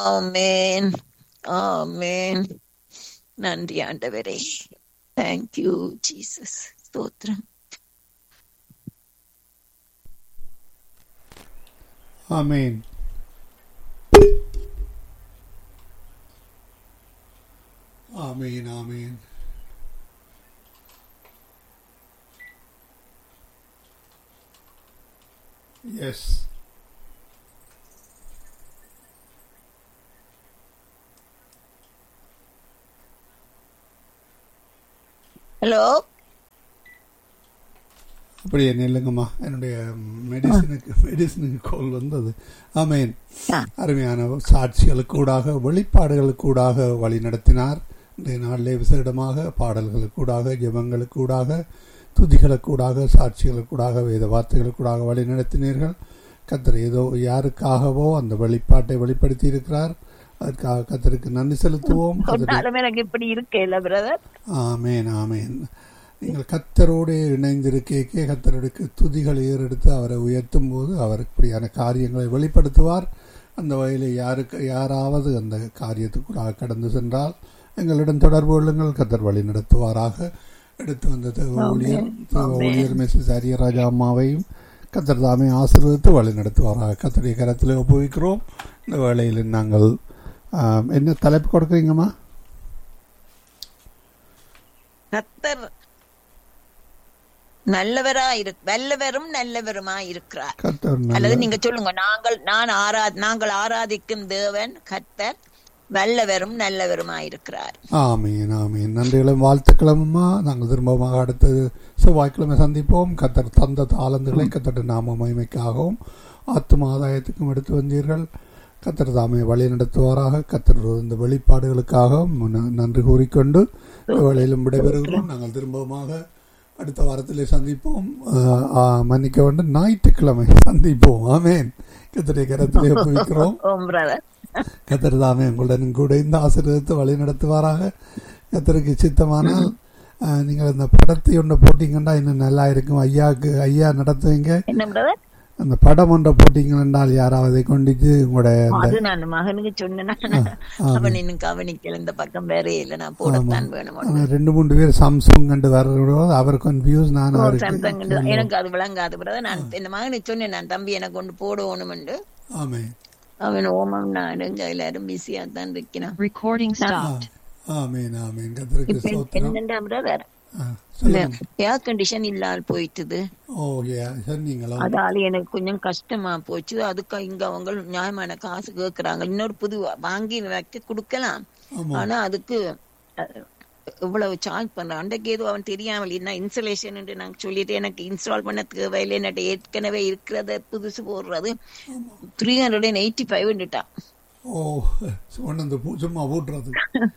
ஆமேன் ஆமேன் நன்றி ஆண்டவரே thank you Jesus ஸ்தோத்திரம் ஆமேன் ஆமேன் ஆமேன் எஸ் ஹலோ அப்படியே நில்லுங்கம்மா என்னுடைய மெடிசனுக்கு மெடிசனுக்கு கால் வந்தது ஆமேன் ஆ. அருமையான சாட்சிகளுக்கூடாக வெளிப்பாடுகளுக்கூடாக வழி நடத்தினார் இன்றைய நாளிலே விசேடமாக பாடல்களுக்கூடாக ஜெபங்களுக்கூடாக துதிகளுக்கூடாக சாட்சிகளுக்கூடாக வேத வார்த்தைகளுக்கூடாக வழி நடத்தினீர்கள் கத்தர் ஏதோ யாருக்காகவோ அந்த வெளிப்பாட்டை வெளிப்படுத்தி இருக்கிறார் அதற்காக கத்தருக்கு நன்றி செலுத்துவோம் கத்தருடைய சொன்னாலும் எனக்கு இப்படி இருக்கேல்ல பிரதர் ஆமேன் ஆமேன் நீங்கள் கத்தரோடு இணைந்திருக்கே கத்தருக்கு துதிகளை ஏறெடுத்து அவரை உயர்த்தும் போது அவர் இப்படியான காரியங்களை வெளிப்படுத்துவார் அந்த வகையில் யாருக்கு யாராவது அந்த காரியத்துக்குள்ளாக கடந்து சென்றால் எங்களிடம் தொடர்பு கொள்ளுங்கள் கத்தர் வழி நடத்துவாராக எடுத்து வந்த தேவ ஊழியர் தேவ ஊழியர் மிஸ்ஸஸ் அரியராஜா அம்மாவையும் கத்தர் தாமே ஆசீர்வதித்து வழி நடத்துவாராக கத்தருடைய கரத்தில் ஒப்புவிக்கிறோம் இந்த வேளையில் நாங்கள் ஆம், என்ன தலைப்பு கொடுக்குறீங்கம்மா கத்தர் நல்லவரா இரு வல்லவரும் நல்லவருமா இருக்கிறார் கத்தர் நல்ல அல்லது நீங்க சொல்லுங்க நாங்கள் நான் ஆரா நாங்கள் ஆராதிக்கும் தேவன் கத்தர் வல்லவரும் நல்லவருமா இருக்கிறார் ஆமீன் ஆமீன் நன்றிகளும் வாழ்த்துக்களம்மா நாங்கள் திரும்பமாக அடுத்தது செவ்வாய்க்கிழமை சந்திப்போம் கத்தர் தந்த தாளந்துகளை கத்தர் நாம மகிமைக்காகவும் ஆத்தும ஆதாயத்துக்கும் எடுத்து வந்தீர்கள் கத்தர் தாமே வழி நடத்துவாராக கத்தர் இந்த வெளிப்பாடுகளுக்காக ந- நன்றி கூறிக்கொண்டு வேளையிலும் விடைபெறுகிறோம் நாங்கள் திரும்பமாக அடுத்த வாரத்திலே சந்திப்போம் ஆஹ், ஆஹ், மன்னிக்க வேண்டும் ஞாயிற்றுக்கிழமை சந்திப்போம் ஆமேன் கத்தருடைய கரத்திலே ஒப்புவிக்கிறோம் ஓம் பிரதர் கத்தர் தாமே உங்களுடன் கூட இந்த ஆசீர்வாதத்தை வழி நடத்துவாராக கத்தருக்கு சித்தமானால் அஹ், நீங்கள் இந்த படத்தை ஒன்று போட்டீங்கன்னா இன்னும் நல்லா இருக்கும் ஐயாவுக்கு ஐயா நடத்துவீங்க என்ன பிரதர் அந்த படம் ஒன்றை போட்டீங்கன்னால் யாராவது கொண்டுச்சு உங்களுடைய அந்த அது நான் மகனுக்கு சொன்னேன் அவன் இன்னும் கவனிக்கல இந்த பக்கம் வேற இல்ல நான் போடத்தான் வேணும் ஆனா ரெண்டு மூணு பேர் சாம்சங் கண்டு வர்றதோட அவர் கன்ஃபியூஸ் நான் அவருக்கு சாம்சங் எனக்கு அது விளங்காது பிரதர் நான் இந்த மகனுக்கு சொன்னேன் நான் தம்பி எனக்கு கொண்டு போடணும்னு ஆமே அவன் ஓமம் நான் எல்லாரும் பிஸியா தான் இருக்கிறான் Recording stopped. ஆமேன் ஆமேன் கத்தருக்கு இப்ப சோத்திரம் என்னண்டா பிரதர் ஆ, சொல்லுங்க ஏர் கண்டிஷன் இல்லால் போயிட்டுது ஓ ஏ சொன்னீங்களா அதால எனக்கு கொஞ்சம் கஷ்டமா போச்சு அதுக்கு இங்க அவங்க நியாயமான காசு கேக்குறாங்க இன்னொரு புது வாங்கி வைக்க கொடுக்கலாம் ஆமா ஆனா அதுக்கு அஹ், இவ்வளவு சார்ஜ் பண்றான் அன்றைக்கு ஏதோ அவன் தெரியாமல் என்ன இன்ஸ்டலேஷன் நாங்க சொல்லிட்டு எனக்கு இன்ஸ்டால் பண்ண தேவையில்லை என்னட்ட ஏற்கனவே இருக்கிறத புதுசு போடுறது three hundred and eighty five ஓ சொன்ன இந்த பூ- சும்மா போட்டுறது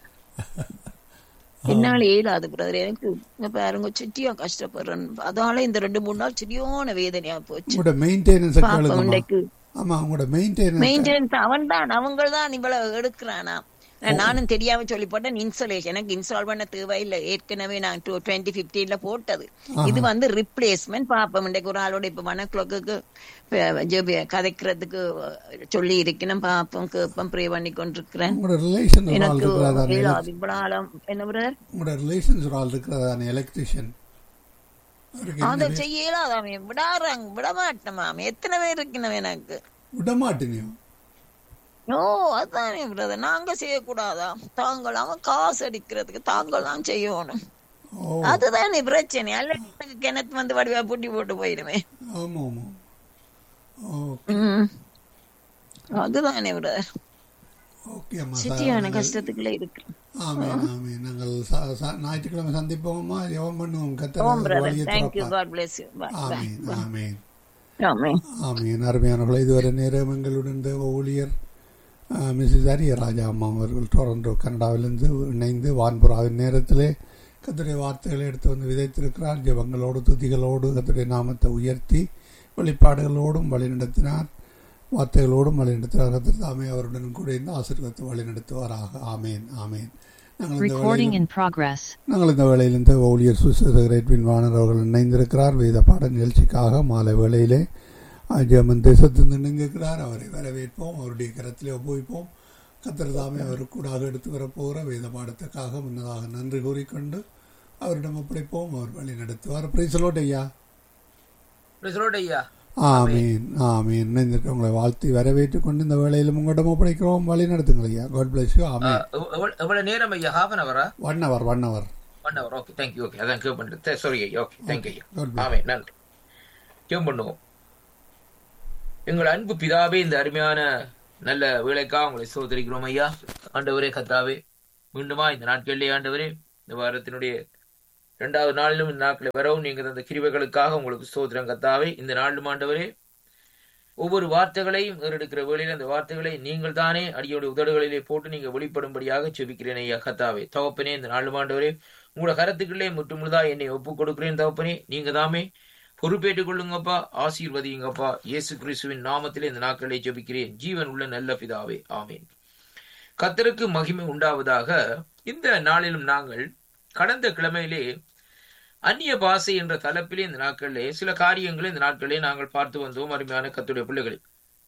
என்னால இயலாது பிரதர் எனக்கு இங்க பாருங்க சுட்டியா கஷ்டப்படுறேன் அதால இந்த ரெண்டு மூணு நாள் சரியான வேதனையா போச்சு உங்களோட மெயின்டெனன்ஸ் பாப்பா கேளுங்கம்மா உண்டைக்கு ஆமா உங்களோட மெயின்டெனன்ஸ் மெயின்டெனன்ஸ் அவன் தான் அவங்க தான் இவ்வளவு எடுக்கிறானா நானும் தெரியாம சொல்லி போட்டேன் இன்ஸ்டாலேஷன் எனக்கு இன்ஸ்டால் பண்ண தேவையில்லை ஏற்கனவே நான் டூ டுவெண்ட்டி பிப்டீன்ல போட்டது இது வந்து ரிப்ளேஸ்மெண்ட் பாப்போம் இன்றைக்கு ஒரு ஆளோட இப்ப ஒன் ஓ கிளாக்கு கதைக்கிறதுக்கு சொல்லி இருக்கணும் பாப்போம் கேப்பம் ப்ரே பண்ணி கொண்டிருக்கிறேன் உங்களோட ரிலேஷன் ஒரு ஆள் எனக்கு இருக்கிறதா இயலாது இவ்வளவு ஆழம் என்ன பிரதர் உங்களோட ரிலேஷன்ஸ் ஒரு ஆள் இருக்கிறதா எலக்ட்ரிஷியன் அதை செய்ய இயலாதாமே விடாறாங்க விட மாட்டோமாமே எத்தனை பேர் இருக்கணும் எனக்கு விட மாட்டேனியோ ஓ அதானே பிரதர் நாங்க செய்யக்கூடாதா தாங்கள் அவன் காசு அடிக்கிறதுக்கு தாங்கள் தான் செய்யணும் ஓ அதுதானே பிரச்சனை அல்ல எனக்கு கிணத்து வந்து வடிவா பூட்டி போட்டு போயிடுமே ஆமா ஆமா ஓ ம். அதுதானே பிரதர் ஓகே அம்மா சிட்டியான கஷ்டத்துக்குள்ள இருக்கு ஆமேன் ஆமேன் நாங்கள் ச- ச- ஞாயிற்றுக்கிழமை சந்திப்போம்மா ஜெபம் பண்ணுவோம் ஓம் கத்தர் பிரதர் வழியை தேங்க்யூ திறப்பார் காட் பிளஸ் யூ பாய் ஆமேன் ஆமேன் ஆமென் ஆமீன் அருமையானவர்களே இதுவரை நேரம் எங்களுடன் தேவ ஊழியர் அஹ், மிஸ்ஸஸ் அரியராஜா அம்மா அவர்கள் டொரண்டோ கனடாவிலிருந்து இணைந்து வான்புறாவின் நேரத்திலே கத்துடைய வார்த்தைகளை எடுத்து வந்து விதைத்திருக்கிறார் ஜெபங்களோடு துதிகளோடு கத்துடைய நாமத்தை உயர்த்தி வெளிப்பாடுகளோடும் வழிநடத்தினார் வார்த்தைகளோடும் வழிநடத்தினார் கத்தர் தாமே அவருடன் கூட இந்த ஆசீர்வாதத்தை வழிநடத்துவாராக ஆமேன் ஆமேன் நாங்கள் இந்த Recording வேளையில் in progress. நாங்கள் இந்த வேளையில் இந்த ஊழியர் சுசேகரேட்வின் வாணர் அவர்கள் இணைந்திருக்கிறார் வேத பாட நிகழ்ச்சிக்காக மாலை வேளையிலே ஜெர்மன் தேசத்திலிருந்து இணைந்திருக்கிறார் அவரை வரவேற்போம் அவருடைய கரத்திலே ஒப்புவிப்போம் கத்தர் தாமே அவருக்கூடாக எடுத்து வரப்போகிற வேத பாடத்துக்காக முன்னதாக நன்றி கூறிக்கொண்டு அவரிடம் ஒப்படைப்போம் அவர் வழி நடத்துவார் பிரைசலோட் ஐயா பிரசலோட் ஐயா ஆமீன் ஆமீன் இணைந்திருக்க உங்களை வாழ்த்தி வரவேற்றுக் கொண்டு இந்த வேளையிலும் உங்களிடம் ஒப்படைக்கிறோம் வழி நடத்துங்கள் ஐயா காட் பிளஸ் யூ ஆமீன் எவ்வ- எவ்வளவு எவ்வளவு நேரம் ஐயா ஹாஃப் அன் அவரா one hour one hour one hour okay thank you okay அதான் கேவ் பண்ணுறது சாரி ஐயா ஓகே தேங்க்யூ ஐயா God bless. ஆமே நன்றி கேவ் பண்ணுவோம் எங்கள் அன்பு பிதாவே இந்த அருமையான நல்ல வேலைக்காக உங்களை சோதரிக்கிறோம் ஐயா ஆண்டவரே கத்தாவே மீண்டுமா இந்த நாட்களிலே ஆண்டவரே இந்த வாரத்தினுடைய இரண்டாவது நாளிலும் இந்த நாட்களை வரவும் நீங்க தந்த கிருபைகளுக்காக உங்களுக்கு சோதரம் கத்தாவே இந்த நாளிலும் ஆண்டவரே ஒவ்வொரு வார்த்தைகளையும் ஏறெடுக்கிற வேளையில் அந்த வார்த்தைகளை நீங்கள் தானே அடியோட உதடுகளிலே போட்டு நீங்க வெளிப்படும்படியாக செபிக்கிறேன் ஐயா கத்தாவே தகப்பனே இந்த நாலு ஆண்டவரே உங்களோட கரத்துக்குள்ளே முற்றுமுழுதா என்னை ஒப்புக் கொடுக்கிறேன் தகப்பனே நீங்க தாமே பொறுப்பேற்றுக் கொள்ளுங்கப்பா ஆசீர்வதியுங்கப்பா இயேசு கிறிஸ்துவின் நாமத்திலே இந்த நாட்களை ஜெபிக்கிறேன் ஜீவன் உள்ள நல்ல பிதாவே ஆமேன் கத்தருக்கு மகிமை உண்டாவதாக இந்த நாளிலும் நாங்கள் கடந்த கிழமையிலே அந்நிய பாஷை என்ற தலைப்பிலே இந்த நாட்களிலே சில காரியங்களை இந்த நாட்களிலே நாங்கள் பார்த்து வந்தோம் அருமையான கத்துடைய பிள்ளைகளை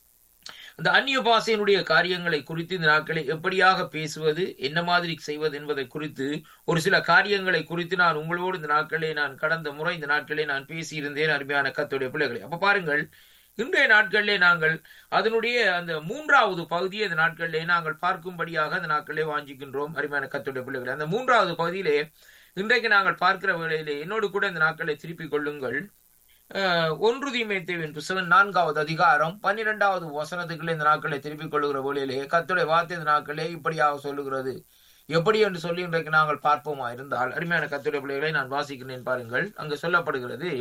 அந்த அந்நிய பாஷையினுடைய காரியங்களை குறித்து இந்த நாட்களை எப்படியாக பேசுவது என்ன மாதிரி செய்வது என்பதை குறித்து ஒரு சில காரியங்களை குறித்து நான் உங்களோடு இந்த நாட்களிலே நான் கடந்த முறை இந்த நாட்களிலே நான் பேசியிருந்தேன் அருமையான கத்துடைய பிள்ளைகளை அப்ப பாருங்கள் இன்றைய நாட்களிலே நாங்கள் அதனுடைய அந்த மூன்றாவது பகுதியை இந்த நாட்களிலே நாங்கள் பார்க்கும்படியாக அந்த நாட்களிலே வாஞ்சிக்கின்றோம் அருமையான கத்துடைய பிள்ளைகளை அந்த மூன்றாவது பகுதியிலே இன்றைக்கு நாங்கள் பார்க்கிற வேளையிலே என்னோடு கூட இந்த நாட்களை திருப்பிக் கொள்ளுங்கள் அஹ், ஒன்று தீமைத்தேவின் புஸ்தகம் நான்காவது அதிகாரம் பன்னிரெண்டாவது வசனத்துக்குள்ளே இந்த நாட்களை திருப்பிக் கொள்ளுகிற வேளையிலே கத்துடைய வார்த்தை இந்த நாட்களே இப்படியாக சொல்லுகிறது எப்படி என்று சொல்லி இன்றைக்கு நாங்கள் பார்ப்போமா இருந்தால் அருமையான கத்துடைய பிள்ளைகளை நான் வாசிக்கிறேன் பாருங்கள் அங்கு சொல்லப்படுகிறது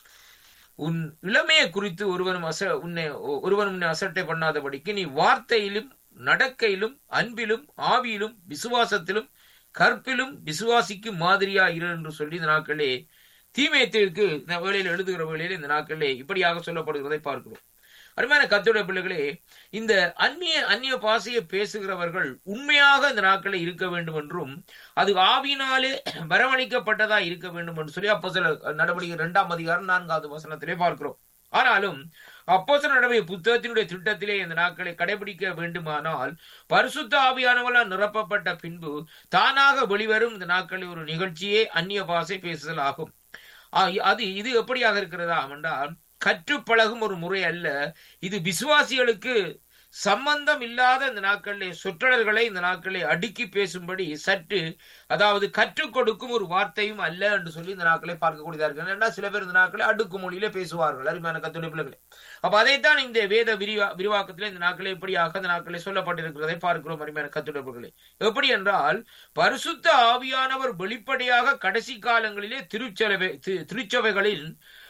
உன் இளமையை குறித்து ஒருவனும் அச உன்னை ஒருவனும் உன்னை அசட்டை பண்ணாதபடிக்கு நீ வார்த்தையிலும் நடக்கையிலும் அன்பிலும் ஆவியிலும் விசுவாசத்திலும் கற்பிலும் விசுவாசிக்கு மாதிரியா இரு என்று சொல்லி இந்த நாட்களே தீமையத்திற்கு இந்த வேளையில் எழுதுகிற வேளையில் இந்த நாட்களே இப்படியாக சொல்லப்படுகிறதை பார்க்கிறோம் அருமையான கத்துடைய பிள்ளைகளே இந்த அந்நிய அந்நிய பாசையை பேசுகிறவர்கள் உண்மையாக இந்த நாட்களை இருக்க வேண்டும் என்றும் அது ஆவியினாலே வரவழைக்கப்பட்டதா இருக்க வேண்டும் என்று சொல்லி அப்போ சில நடவடிக்கை இரண்டாம் அதிகாரம் நான்காவது வசனத்திலே பார்க்கிறோம் ஆனாலும் அப்போஸ்தலர் நடவடிக்கை புத்தகத்தினுடைய திட்டத்திலே இந்த நாட்களை கடைபிடிக்க வேண்டுமானால் பரிசுத்த ஆவியானவளால் நிரப்பப்பட்ட பின்பு தானாக வெளிவரும் இந்த நாட்களில் ஒரு நிகழ்ச்சியே அந்நிய பாசை பேசுதல் ஆகும் ஆ, அது இது எப்படியாக இருக்கிறதா என்றால் கற்றுப்பழகும் ஒரு முறை அல்ல இது விசுவாசிகளுக்கு சம்பந்தம் இல்லாத இந்த நாட்களிலே சொற்றொடர்களை இந்த நாட்களை அடுக்கி பேசும்படி சற்று அதாவது கற்றுக் கொடுக்கும் ஒரு வார்த்தையும் அல்ல என்று சொல்லி இந்த நாட்களை பார்க்கக்கூடியதா இருக்கு ஏன்னா சில பேர் இந்த நாட்களை அடுக்கு மொழியிலே பேசுவார்கள் அருமையான கத்துடைய பிள்ளைகளே அப்ப அதைத்தான் இந்த வேத விரிவா விரிவாக்கத்திலே இந்த நாட்களை எப்படியாக இந்த நாட்களை சொல்லப்பட்டிருக்கிறதை பார்க்கிறோம் அருமையான கத்துடைய பிள்ளைகளே எப்படி என்றால் பரிசுத்த ஆவியானவர் வெளிப்படையாக கடைசி காலங்களிலே திருச்சபை தி- திருச்சபைகளில்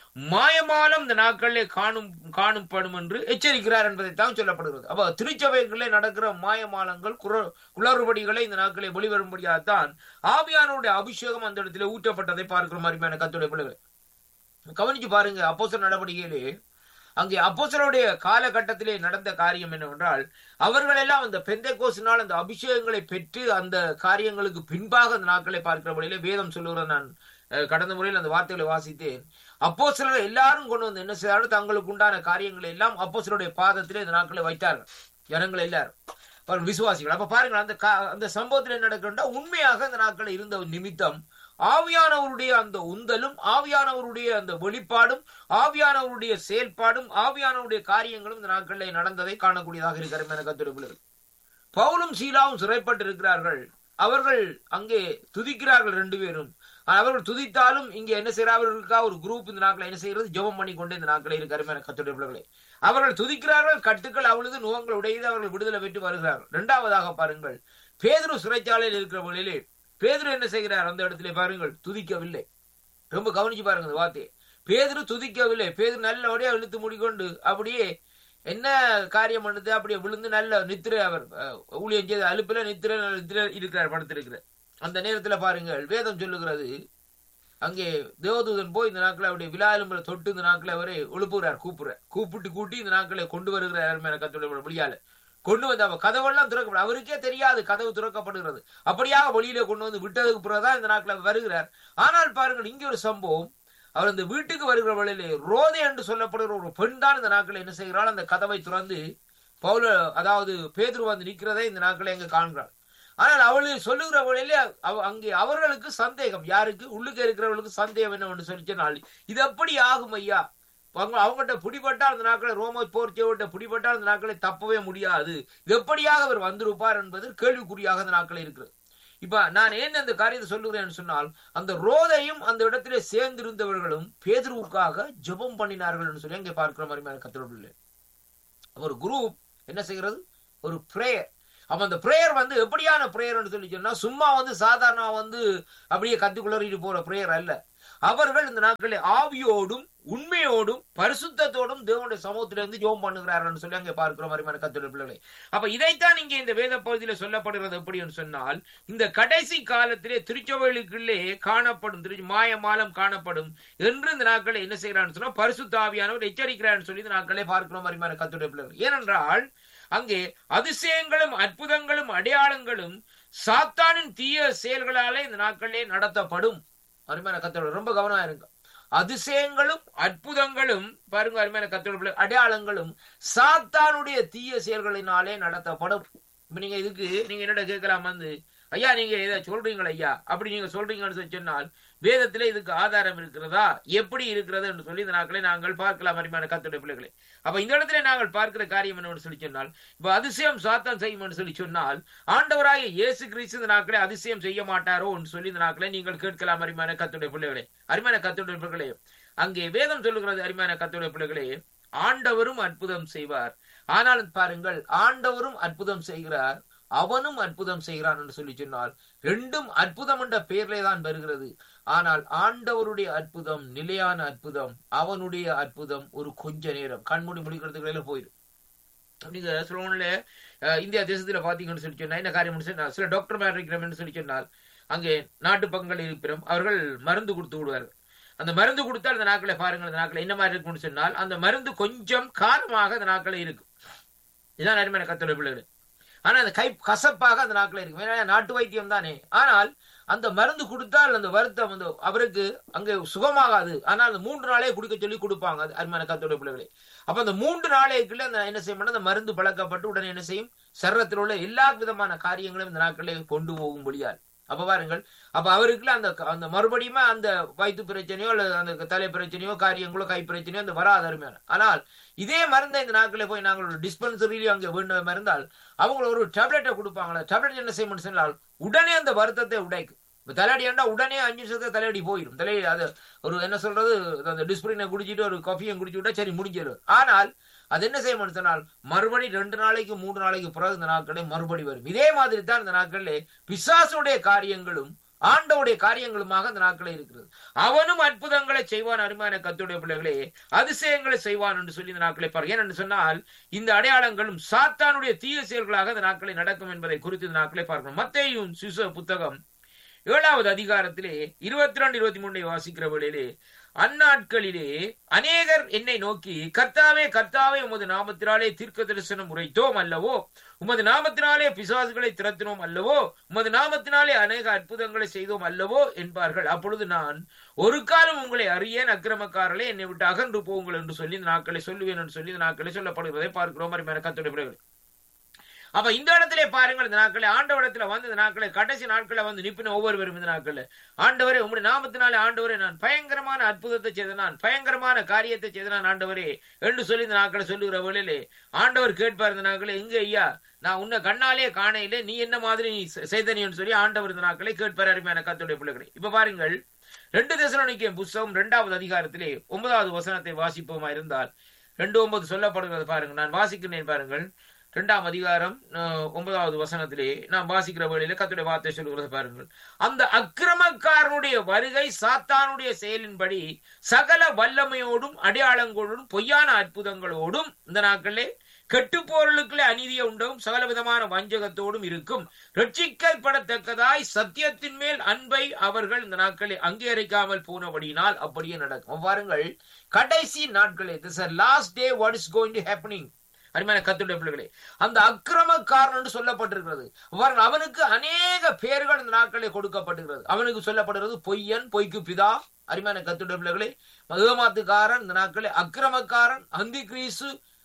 மாயமாலம் இந்த நாட்களிலே காணும் காணப்படும் என்று எச்சரிக்கிறார் என்பதைத்தான் சொல்லப்படுகிறது அப்ப திருச்சபைகளிலே நடக்கிற மாயமாலங்கள் குற- குளறுபடிகளை இந்த நாட்களை வெளிவரும்படியாகத்தான் ஆவியானவருடைய அபிஷேகம் அந்த இடத்துல ஊற்றப்பட்டதை பார்க்கிற மாதிரியான கத்துடைய பிள்ளைகள் கவனிச்சு பாருங்க அப்போஸ்தலர் நடவடிக்கையிலே அங்கே அப்போஸ்தலருடைய காலகட்டத்திலே நடந்த காரியம் என்னவென்றால் அவர்கள் எல்லாம் அந்த பெந்தைக்கோசினால் அந்த அபிஷேகங்களை பெற்று அந்த காரியங்களுக்கு பின்பாக அந்த நாட்களை பார்க்கிற வழியிலே வேதம் சொல்லுகிற நான் அஹ், கடந்த முறையில் அந்த வார்த்தைகளை வாசித்தேன் அப்போ சிலர் எல்லாரும் கொண்டு வந்து என்ன செய்தார்கள் தங்களுக்கு உண்டான காரியங்களை எல்லாம் அப்போ சிலருடைய பாதத்திலே இந்த நாட்களை வைத்தார்கள் ஜனங்கள் எல்லாரும் பாருங்க, விசுவாசிகள் அப்ப பாருங்க அந்த கா- அந்த சம்பவத்தில் என்ன நடக்கின்றா உண்மையாக அந்த நாட்களில் இருந்த ஒரு நிமித்தம் ஆவியானவருடைய அந்த உந்தலும் ஆவியானவருடைய அந்த வெளிப்பாடும் ஆவியானவருடைய செயல்பாடும் ஆவியானவருடைய காரியங்களும் இந்த நாட்களில் நடந்ததை காணக்கூடியதாக இருக்கிறது என கத்திருக்கிறது பவுலும் சீலாவும் சிறைப்பட்டு இருக்கிறார்கள் அவர்கள் அங்கே துதிக்கிறார்கள் ரெண்டு பேரும் ஆனால் அவர்கள் துதித்தாலும் இங்க என்ன செய்யறார்களுக்கா ஒரு குரூப் இந்த நாட்களை என்ன செய்யறது ஜெபம் பண்ணி கொண்டு இந்த நாட்களை இருக்கிற என கத்துடைய பிள்ளைகளே அவர்கள் துதிக்கிறார்கள் கட்டுக்கள் அவ்வளவு நுகங்கள் உடையது அவர்கள் விடுதலை பெற்று வருகிறார்கள் இரண்டாவதாக பாருங்கள் பேதுரு சிறைச்சாலையில் இருக்கிற வழியிலே பேதுரு என்ன செய்கிறார் அந்த இடத்திலே பாருங்கள் துதிக்கவில்லை ரொம்ப கவனிச்சு பாருங்க இந்த வார்த்தையை பேதுரு துதிக்கவில்லை பேதுரு நல்லபடியா இழுத்து முடிக்கொண்டு அப்படியே என்ன காரியம் பண்ணுது அப்படியே விழுந்து நல்ல நித்திரை அவர் அஹ், ஊழியம் செய்த அலுப்பில நித்திரை நித்திரை இருக்கிறார் படுத்திருக்கிறார் அந்த நேரத்துல பாருங்கள் வேதம் சொல்லுகிறது அங்கே தேவதூதன் போய் இந்த நாட்களை அவருடைய விழா எலும்புல தொட்டு இந்த நாட்களை அவரை எழுப்புகிறார் கூப்பிடுறார் கூப்பிட்டு கூட்டி இந்த நாட்களை கொண்டு வருகிறார் மேல கத்தோட வழியால கொண்டு வந்து அவ கதவெல்லாம் திறக்கப்படும் அவருக்கே தெரியாது கதவு திறக்கப்படுகிறது அப்படியாக வெளியில கொண்டு வந்து விட்டதுக்கு பிறகுதான் இந்த நாட்கள் வருகிறார் ஆனால் பாருங்கள் இங்கே ஒரு சம்பவம் அவர் அந்த வீட்டுக்கு வருகிற வழியிலே ரோதே என்று சொல்லப்படுகிற ஒரு பெண் தான் இந்த நாட்கள் என்ன செய்கிறாள் அந்த கதவை திறந்து பவுல அதாவது பேதுரு வந்து நிக்கிறதை இந்த நாட்களை எங்க காண்கிறார் ஆனால் அவள் சொல்லுகிற வழியிலே அவ- அங்கே அவர்களுக்கு சந்தேகம் யாருக்கு உள்ளுக்கு இருக்கிறவர்களுக்கு சந்தேகம் என்ன சொல்லி சொன்னால் இது எப்படி ஆகும் ஐயா அவங்க அவங்ககிட்ட பிடிபட்டால் அந்த நாட்களை ரோம போர்ச்சியோட்ட பிடிபட்டால் அந்த நாட்களை தப்பவே முடியாது இது எப்படியாக அவர் வந்திருப்பார் என்பது கேள்விக்குறியாக அந்த நாட்கள் இருக்கிறது இப்ப நான் ஏன் அந்த காரியத்தை சொல்லுகிறேன் சொன்னால் அந்த ரோதையும் அந்த இடத்திலே சேர்ந்திருந்தவர்களும் பேதுருவுக்காக ஜெபம் பண்ணினார்கள் என்று சொல்லி அங்கே பார்க்கிற மாதிரி கத்திரவில்லை ஒரு குரூப் என்ன செய்கிறது ஒரு பிரேயர் அப்ப அந்த பிரேயர் வந்து எப்படியான பிரேயர்னு சொல்லி சொன்னா சும்மா வந்து சாதாரண வந்து அப்படியே கத்துக்குள்ளறிட்டு போற பிரேயர் அல்ல அவர்கள் இந்த நாட்களில் ஆவியோடும் உண்மையோடும் பரிசுத்தத்தோடும் தேவனுடைய சமூகத்திலிருந்து ஜோம் பண்ணுகிறார்கள் சொல்லி அங்கே பார்க்கிற மாதிரி கத்துடைய பிள்ளைகளை அப்ப இதைத்தான் இங்கே இந்த வேத பகுதியில சொல்லப்படுகிறது எப்படி என்று சொன்னால் இந்த கடைசி காலத்திலே திருச்சபைகளுக்குள்ளே காணப்படும் திரு மாயமாலம் காணப்படும் என்று இந்த நாட்களை என்ன செய்யறான்னு சொன்னா பரிசுத்த ஆவியானவர் எச்சரிக்கிறான்னு சொல்லி இந்த நாட்களே பார்க்கிற மாதிரி கத்துடைய பிள்ளைகள் ஏனென்றால் அங்கே அதிசயங்களும் அற்புதங்களும் அடையாளங்களும் சாத்தானின் தீய செயல்களாலே இந்த நாட்களிலே நடத்தப்படும் அருமையான கத்தோட ரொம்ப கவனமா இருங்க அதிசயங்களும் அற்புதங்களும் பாருங்க அருமையான கத்தோட அடையாளங்களும் சாத்தானுடைய தீய செயல்களினாலே நடத்தப்படும் இப்ப நீங்க இதுக்கு நீங்க என்னடா கேட்கலாம் வந்து ஐயா நீங்க இதை சொல்றீங்களா ஐயா அப்படி நீங்க சொல்றீங்கன்னு சொல்லி சொன்னால் வேதத்திலே இதுக்கு ஆதாரம் இருக்கிறதா எப்படி இருக்கிறது என்று சொல்லி இந்த நாட்களை நாங்கள் பார்க்கலாம் அருமையான கத்துடைய பிள்ளைகளை அப்ப இந்த இடத்துல நாங்கள் பார்க்கிற காரியம் என்னன்னு சொல்லி சொன்னால் இப்ப அதிசயம் சாத்தான் செய்யும் என்று சொல்லி சொன்னால் ஆண்டவராகிய இயேசு கிறிஸ்து இந்த நாட்களை அதிசயம் செய்ய மாட்டாரோ என்று சொல்லி இந்த நாட்களை நீங்கள் கேட்கலாம் அருமையான கத்துடைய பிள்ளைகளே அருமையான கத்துடைய பிள்ளைகளே அங்கே வேதம் சொல்லுகிறது அருமையான கத்துடைய பிள்ளைகளே ஆண்டவரும் அற்புதம் செய்வார் ஆனால் பாருங்கள் ஆண்டவரும் அற்புதம் செய்கிறார் அவனும் அற்புதம் செய்கிறான் என்று சொல்லி சொன்னால் ரெண்டும் அற்புதம் என்ற பெயரிலே தான் வருகிறது ஆனால் ஆண்டவருடைய அற்புதம் நிலையான அற்புதம் அவனுடைய அற்புதம் ஒரு கொஞ்ச நேரம் கண்மூடி முடிக்கிறதுக்குள்ள போயிடும் அப்படிங்கிற சொல்லணும்ல இந்தியா தேசத்துல பாத்தீங்கன்னு சொல்லி சொன்னா என்ன காரியம் சொன்னா சில டாக்டர் மேல இருக்கிறோம்னு சொல்லி சொன்னால் அங்கே நாட்டு பங்கங்கள் இருக்கிறோம் அவர்கள் மருந்து கொடுத்து விடுவார்கள் அந்த மருந்து கொடுத்தால் அந்த நாட்களை பாருங்கள் அந்த நாட்களை என்ன மாதிரி இருக்கும்னு சொன்னால் அந்த மருந்து கொஞ்சம் காரமாக அந்த நாட்களை இருக்கும் இதுதான் அருமையான கத்தோட பிள்ளைகள் ஆனா அந்த கை கசப்பாக அந்த நாட்கள் இருக்கும் ஏன்னா நாட்டு வைத்தியம் தானே ஆனால் அந்த மருந்து கொடுத்தால் அந்த வருத்தம் வந்து அவருக்கு அங்கே சுகமாகாது ஆனால் அந்த மூன்று நாளே குடிக்க சொல்லி கொடுப்பாங்க அது அருமையான கத்தோட பிள்ளைகளை அப்ப அந்த மூன்று நாளைக்குள்ள அந்த என்ன செய்யும் அந்த மருந்து பழக்கப்பட்டு உடனே என்ன செய்யும் சரீரத்தில் உள்ள எல்லா விதமான காரியங்களும் இந்த நாட்களே கொண்டு போகும் முடியாது அப்ப பாருங்கள் அப்ப அவருக்குள்ள அந்த அந்த மறுபடியுமே அந்த வயிற்று பிரச்சனையோ அல்லது அந்த தலை பிரச்சனையோ காரியங்களோ கை பிரச்சனையோ அந்த வராது அருமையான ஆனால் இதே மருந்தை இந்த நாட்களில் போய் நாங்கள் ஒரு டிஸ்பென்சரியிலும் அங்கே வேண்டும் மருந்தால் அவங்க ஒரு டேப்லெட்டை கொடுப்பாங்களே டேப்லெட் என்ன செய்யணும்னு சொன்னால் உடனே அந்த வருத்தத்தை உடைக்கும் இப்போ தலையடி ஏண்டா உடனே அஞ்சு நிமிஷத்துல தலையடி போயிடும் தலை அது ஒரு என்ன சொல்றது அந்த டிஸ்பிளினை குடிச்சிட்டு ஒரு காஃபியும் குடிச்சு விட்டா சரி முடிஞ்சிடும் ஆனால் அது என்ன செய்யணும்னு சொன்னால் மறுபடி ரெண்டு நாளைக்கு மூன்று நாளைக்கு பிறகு இந்த நாட்களே மறுபடி வரும் இதே மாதிரி தான் இந்த நாட்களிலே பிசாசுடைய காரியங்களும் ஆண்டவுடைய காரியங்களுமாக அந்த நாட்களே இருக்கிறது அவனும் அற்புதங்களை செய்வான் அருமையான கத்துடைய பிள்ளைகளே அதிசயங்களை செய்வான் என்று சொல்லி இந்த நாட்களை பாருங்க ஏனென்று சொன்னால் இந்த அடையாளங்களும் சாத்தானுடைய தீய செயல்களாக இந்த நாட்களை நடக்கும் என்பதை குறித்து இந்த நாட்களை பார்க்கணும் மத்தேயும் சிசு புத்தகம் ஏழாவது அதிகாரத்திலே இருபத்தி ரெண்டு இருபத்தி மூணை வாசிக்கிற வேளையிலே அந்நாட்களிலே அநேகர் என்னை நோக்கி கர்த்தாவே கர்த்தாவே உமது நாமத்தினாலே தீர்க்க தரிசனம் உரைத்தோம் அல்லவோ உமது நாமத்தினாலே பிசாசுகளை திறத்தினோம் அல்லவோ உமது நாமத்தினாலே அநேக அற்புதங்களை செய்தோம் அல்லவோ என்பார்கள் அப்பொழுது நான் ஒரு காலம் உங்களை அறியேன் அக்கிரமக்காரர்களே என்னை விட்டு அகன்று போங்கள் என்று சொல்லி இந்த நாட்களை சொல்லுவேன் என்று சொல்லி இந்த நாட்களை சொல்லப்படுகிறதை பார்க்கிறோம் அருமையான கத்துடைய பிள்ளைகள் அப்ப இந்த இடத்திலே பாருங்கள் இந்த நாட்களை ஆண்டவரத்துல வந்து இந்த நாட்களை கடைசி நாட்களை வந்து நிப்பின ஒவ்வொருவரும் இந்த நாட்கள்ல ஆண்டவரே உங்களுடைய நாமத்தினாலே ஆண்டவரே நான் பயங்கரமான அற்புதத்தை செய்த நான் பயங்கரமான காரியத்தை செய்த நான் ஆண்டவரே என்று சொல்லி இந்த நாட்களை சொல்லுகிற வேளையிலே ஆண்டவர் கேட்பார் இந்த நாட்களை எங்க ஐயா நான் உன்னை கண்ணாலே காணையிலே நீ என்ன மாதிரி நீ செய்தனின்னு சொல்லி ஆண்டவர் இந்த நாட்களை கேட்பார் அருமையான கத்துடைய பிள்ளைகளை இப்ப பாருங்கள் ரெண்டு தசனிக்க புஸ்தகம் இரண்டாவது அதிகாரத்திலே ஒன்பதாவது வசனத்தை வாசிப்போமா இருந்தால் ரெண்டு ஒன்பது சொல்லப்படுகிறது பாருங்கள் நான் வாசிக்கிறேன் பாருங்கள் இரண்டாம் அதிகாரம் ஒன்பதாவது வசனத்திலே நாம் வாசிக்கிற வேளையில கத்துடைய வார்த்தை சொல்கிறது பாருங்கள் அந்த அக்கிரமக்காரனுடைய வருகை சாத்தானுடைய செயலின்படி சகல வல்லமையோடும் அடையாளங்களோடும் பொய்யான அற்புதங்களோடும் இந்த நாட்களிலே கெட்டுப்போர்களுக்குள்ளே அநீதிய உண்டும் சகல விதமான வஞ்சகத்தோடும் இருக்கும் ரட்சிக்கப்படத்தக்கதாய் சத்தியத்தின் மேல் அன்பை அவர்கள் இந்த நாட்களை அங்கீகரிக்காமல் போனபடியினால் அப்படியே நடக்கும் பாருங்கள் கடைசி நாட்களே this last day what is going to happening அருமையான கத்துடைய பிள்ளைகளே அந்த அக்கிரமக்காரன் என்று சொல்லப்பட்டிருக்கிறது அவனுக்கு அநேக பெயர்கள் இந்த நாட்களே கொடுக்கப்பட்டிருக்கிறது அவனுக்கு சொல்லப்படுகிறது பொய்யன் பொய்க்கு பிதா அருமையான கத்துடைய பிள்ளைகளே மதுமாத்துக்காரன் இந்த நாட்களே அக்கிரமக்காரன் அந்தி கிரீசு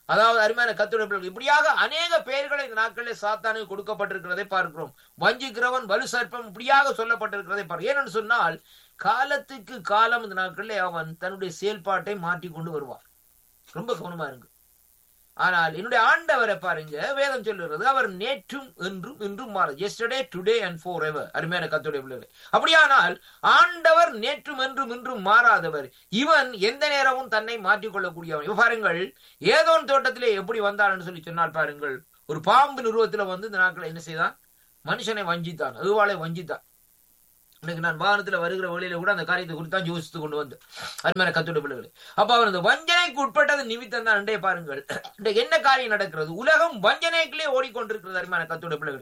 அதாவது அருமையான கத்துடைய இப்படியாக அநேக பெயர்களை இந்த நாட்களில் சாத்தானுக்கு கொடுக்கப்பட்டிருக்கிறதை பார்க்கிறோம் வஞ்சிக்கிறவன் வலு சர்ப்பம் இப்படியாக சொல்லப்பட்டிருக்கிறதை பார்க்கிறோம் ஏனென்று சொன்னால் காலத்துக்கு காலம் இந்த நாட்களில் அவன் தன்னுடைய செயல்பாட்டை மாற்றி கொண்டு வருவான் ரொம்ப கவனமா இருக்கு ஆனால் என்னுடைய ஆண்டவரை பாருங்க வேதம் சொல்லுகிறது அவர் நேற்றும் என்றும் இன்றும் மாற yesterday today and forever அருமையான கத்துடைய பிள்ளைகள் அப்படியானால் ஆண்டவர் நேற்றும் என்றும் இன்றும் மாறாதவர் இவன் எந்த நேரமும் தன்னை மாற்றிக்கொள்ளக்கூடியவன் இவ பாருங்கள் ஏதோ தோட்டத்திலே எப்படி வந்தான்னு சொல்லி சொன்னால் பாருங்கள் ஒரு பாம்பு நிறுவத்துல வந்து இந்த நாட்களை என்ன செய்தான் மனுஷனை வஞ்சித்தான் அதுவாளை வஞ்சித்தான் இன்னைக்கு நான் வாகனத்துல வருகிற வழியில கூட அந்த காரியத்தை குறித்து தான் யோசித்து கொண்டு வந்து அருமையான கத்துடைய பிள்ளைகள் அப்ப அவர் இந்த வஞ்சனைக்கு உட்பட்டது நிமித்தம் தான் அண்டே பாருங்கள் இன்றைக்கு என்ன காரியம் நடக்கிறது உலகம் வஞ்சனைக்குள்ளே ஓடிக்கொண்டிருக்கிறது அருமையான கத்துடைய பிள்ளைகள்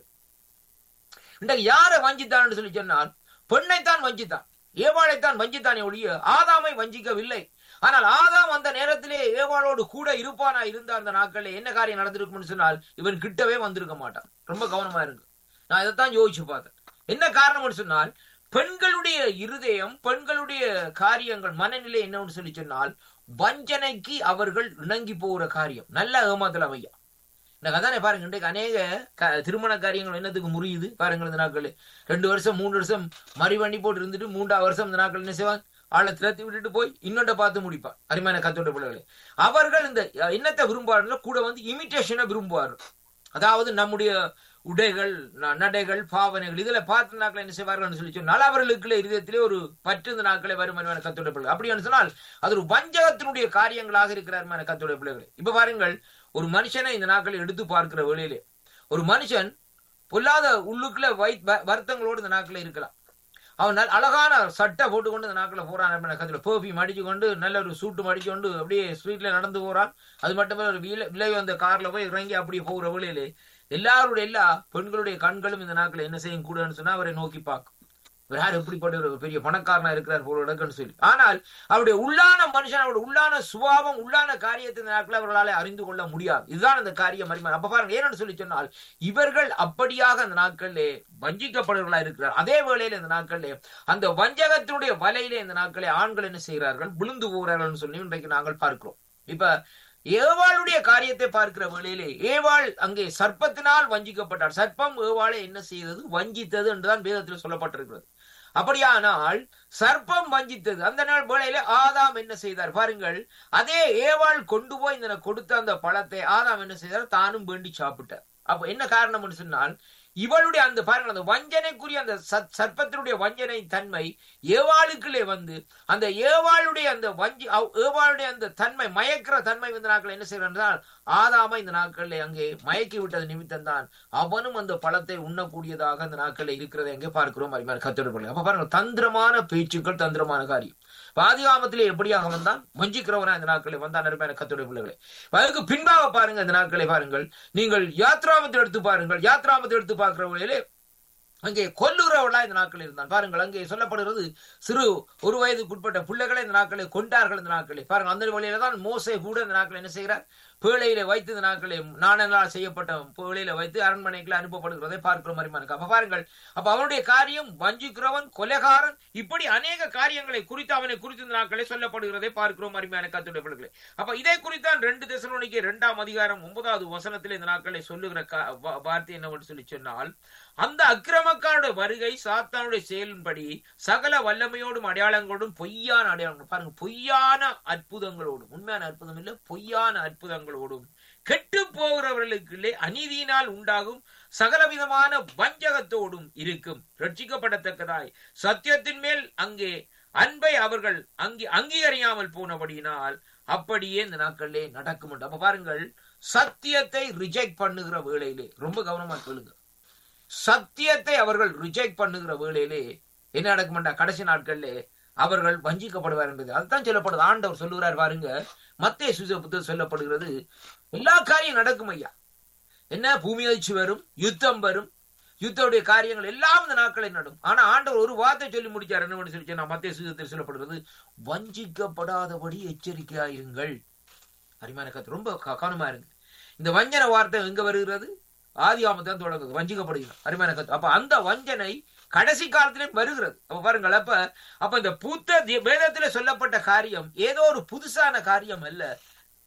இன்றைக்கு யாரை வஞ்சித்தான்னு சொல்லி சொன்னால் பெண்ணைத்தான் வஞ்சித்தான் ஏவாளைத்தான் வஞ்சித்தானே ஒழிய ஆதாமை வஞ்சிக்கவில்லை ஆனால் ஆதாம் அந்த நேரத்திலே ஏவாளோடு கூட இருப்பானா இருந்த அந்த நாட்களில் என்ன காரியம் நடந்திருக்கும்னு சொன்னால் இவன் கிட்டவே வந்திருக்க மாட்டான் ரொம்ப கவனமா இருக்கு நான் இதைத்தான் யோசிச்சு பார்த்தேன் என்ன காரணம்னு சொன்னால் பெண்களுடைய இருதயம் பெண்களுடைய காரியங்கள் மனநிலை என்னன்னு சொல்லி சொன்னால் வஞ்சனைக்கு அவர்கள் இணங்கி போகிற காரியம் நல்ல ஏமாத்தல ஐயா இந்த கதானே பாருங்க இன்றைக்கு அநேக க- திருமண காரியங்கள் என்னத்துக்கு முறியுது பாருங்கள் இந்த நாட்கள் ரெண்டு வருஷம் மூணு வருஷம் மறி வண்டி போட்டு இருந்துட்டு மூன்றாவது வருஷம் இந்த நாட்கள் என்ன செய்வான் ஆளை திரத்தி விட்டுட்டு போய் இன்னொன்றை பார்த்து முடிப்பான் அருமையான கத்தோட பிள்ளைகளே அவர்கள் இந்த என்னத்தை விரும்புவார்கள் கூட வந்து இமிட்டேஷனை விரும்புவார்கள் அதாவது நம்முடைய உடைகள் ந- நடைகள் பாவனைகள் இதுல பார்த்த நாட்கள் என்ன செய்வார்கள் சொல்லி சொன்னால் அவர்களுக்குள்ள இருதயத்திலே ஒரு பற்று இந்த நாட்களை வரும் அருமையான கத்தோட பிள்ளைகள் அப்படி சொன்னால் அது ஒரு வஞ்சகத்தினுடைய காரியங்களாக இருக்கிற அருமையான கத்தோட பிள்ளைகளை இப்ப பாருங்கள் ஒரு மனுஷனை இந்த நாட்களை எடுத்து பார்க்கிற வேளையிலே ஒரு மனுஷன் பொல்லாத உள்ளுக்குள்ள வை வ- வருத்தங்களோடு இந்த நாட்களை இருக்கலாம் அவன் நல்ல அழகான சட்டை போட்டுக்கொண்டு இந்த நாட்களை போறான் அருமையான கத்தோட பெர்ஃபியூம் அடிச்சு கொண்டு நல்ல ஒரு சூட்டு மடிச்சு கொண்டு அப்படியே ஸ்ட்ரீட்ல நடந்து போறான் அது மட்டுமே ஒரு விலை விலை வந்த கார்ல போய் இறங்கி அப்படியே போகிற வேளையிலே எல்லாருடைய எல்லா பெண்களுடைய கண்களும் இந்த நாட்கள் என்ன செய்யும் கூடன்னு சொன்னா அவரை நோக்கி பார்க்கும் இவர் யார் எப்படிப்பட்ட ஒரு பெரிய பணக்காரனா இருக்கிறார் போல இடக்குன்னு சொல்லி ஆனால் அவருடைய உள்ளான மனுஷன் அவருடைய உள்ளான சுபாவம் உள்ளான காரியத்தை இந்த நாட்கள் அவர்களால அறிந்து கொள்ள முடியாது இதுதான் அந்த காரியம் அறிமாறு அப்ப பாருங்க ஏன்னு சொல்லி சொன்னால் இவர்கள் அப்படியாக அந்த நாட்களிலே வஞ்சிக்கப்படுவர்களா இருக்கிறார் அதே வேளையில இந்த நாட்களிலே அந்த வஞ்சகத்தினுடைய வலையிலே இந்த நாட்களே ஆண்கள் என்ன செய்கிறார்கள் விழுந்து போகிறார்கள் சொல்லி இன்றைக்கு நாங்கள் பார்க்கிறோம் இப்ப ஏவாளுடைய காரியத்தை பார்க்கிற வேளையிலே ஏவாள் அங்கே சர்ப்பத்தினால் வஞ்சிக்கப்பட்டார் சர்ப்பம் ஏவாளை என்ன செய்தது வஞ்சித்தது என்றுதான் வேதத்தில் சொல்லப்பட்டிருக்கிறது அப்படியானால் சர்ப்பம் வஞ்சித்தது அந்த நாள் வேளையில ஆதாம் என்ன செய்தார் பாருங்கள் அதே ஏவாள் கொண்டு போய் இந்த கொடுத்த அந்த பழத்தை ஆதாம் என்ன செய்தார் தானும் வேண்டி சாப்பிட்டார் அப்ப என்ன காரணம்னு சொன்னால் இவளுடைய அந்த பாருங்கள் அந்த வஞ்சனைக்குரிய அந்த சத்- சர்ப்பத்தினுடைய வஞ்சனை தன்மை ஏவாளுக்குள்ளே வந்து அந்த ஏவாளுடைய அந்த வஞ்சி அவ்- ஏவாளுடைய அந்த தன்மை மயக்கிற தன்மை இந்த நாட்கள் என்ன செய்யறான் ஆதாம இந்த நாட்களில் அங்கே மயக்கி விட்டது நிமித்தம் தான் அவனும் அந்த பழத்தை உண்ணக்கூடியதாக அந்த நாட்களில் இருக்கிறதை எங்கே பார்க்கிறோம் அறிஞர் கத்தோடு அப்ப பாருங்க தந்திரமான பேச்சுக்கள் தந்திரமான காரியம் பாதிகாமத்திலே எப்படியாக வந்தான் வஞ்சிக்கிறவனா இந்த நாட்களில் வந்தான் அருமையான கத்தோட பிள்ளைகளை அதுக்கு பின்பாக பாருங்க இந்த நாட்களை பாருங்கள் நீங்கள் யாத்ராமத்தை எடுத்து பாருங்கள் யாத்ராமத்தை எடுத்து பார்க்கிற வழியிலே அங்கே கொல்லுறவளா இந்த நாட்கள் இருந்தான் பாருங்கள் அங்கே சொல்லப்படுகிறது சிறு ஒரு வயதுக்குட்பட்ட பிள்ளைகளை இந்த நாட்களை கொண்டார்கள் இந்த நாட்களை பாருங்கள் அந்த வழியில தான் மோசே கூட இந்த நாட்கள் என்ன செய்கிறார் பேழையில வைத்து இந்த நாட்களை நாணனால் செய்யப்பட்ட பேழையில வைத்து அரண்மனைக்குள்ள அனுப்பப்படுகிறதை பார்க்கிற மாதிரி இருக்கு அப்ப பாருங்கள் அப்ப அவனுடைய காரியம் வஞ்சிக்கிறவன் கொலைகாரன் இப்படி அநேக காரியங்களை குறித்து அவனை குறித்து இந்த நாட்களை சொல்லப்படுகிறதை பார்க்கிறோம் அருமையான கத்துடைய பிள்ளைகளை அப்ப இதை குறித்தான் ரெண்டு திசைக்கு இரண்டாம் அதிகாரம் ஒன்பதாவது வசனத்தில் இந்த நாட்களை சொல்லுகிற கா- வா- வார்த்தை என்னவென்று சொல்லி சொன்னால் அந்த அக்கிரமக்காரோட வருகை சாத்தானுடைய செயலின்படி சகல வல்லமையோடும் அடையாளங்களோடும் பொய்யான அடையாளங்கள் பாருங்க பொய்யான அற்புதங்களோடும் உண்மையான அற்புதம் இல்ல பொய்யான அற்புதங்களோடும் கெட்டு போகிறவர்களுக்குள்ளே அநீதியினால் உண்டாகும் சகலவிதமான வஞ்சகத்தோடும் இருக்கும் ரட்சிக்கப்படத்தக்கதாய் சத்தியத்தின் மேல் அங்கே அன்பை அவர்கள் அங்கி அங்கீகரியாமல் போனபடியினால் அப்படியே இந்த நாட்களிலே நடக்கும் என்று. அப்ப பாருங்கள் சத்தியத்தை ரிஜெக்ட் பண்ணுகிற வேளையிலே ரொம்ப கவனமா கேளுங்க சத்தியத்தை அவர்கள் ரிஜெக்ட் பண்ணுகிற வேளையிலே என்ன நடக்கும்டா கடைசி நாட்களிலே அவர்கள் வஞ்சிக்கப்படுவார் என்பது அதுதான் சொல்லப்படுது ஆண்டவர் சொல்லுகிறார் பாருங்க மத்திய சுச புத்தகம் சொல்லப்படுகிறது எல்லா காரியம் நடக்கும் ஐயா என்ன பூமி அதிர்ச்சி வரும் யுத்தம் வரும் யுத்தவுடைய காரியங்கள் எல்லாம் இந்த நாட்களில் நடும் ஆனா ஆண்டவர் ஒரு வார்த்தை சொல்லி முடிச்சார் என்ன சொல்லி சொன்னா மத்திய சுதத்தில் சொல்லப்படுகிறது வஞ்சிக்கப்படாதபடி எச்சரிக்கையாயிருங்கள் அருமையான கத்து ரொம்ப க- கவனமா இருங்க இந்த வஞ்சன வார்த்தை எங்க வருகிறது ஆதி தான் தொடங்குது வஞ்சிக்கப்படுகிறது அருமையான கத்து அப்ப அந்த வஞ்சனை கடைசி காலத்திலே வருகிறது அப்ப பாருங்கள் அப்ப அப்ப இந்த புத்த தி- வேதத்திலே சொல்லப்பட்ட காரியம் ஏதோ ஒரு புதுசான காரியம் அல்ல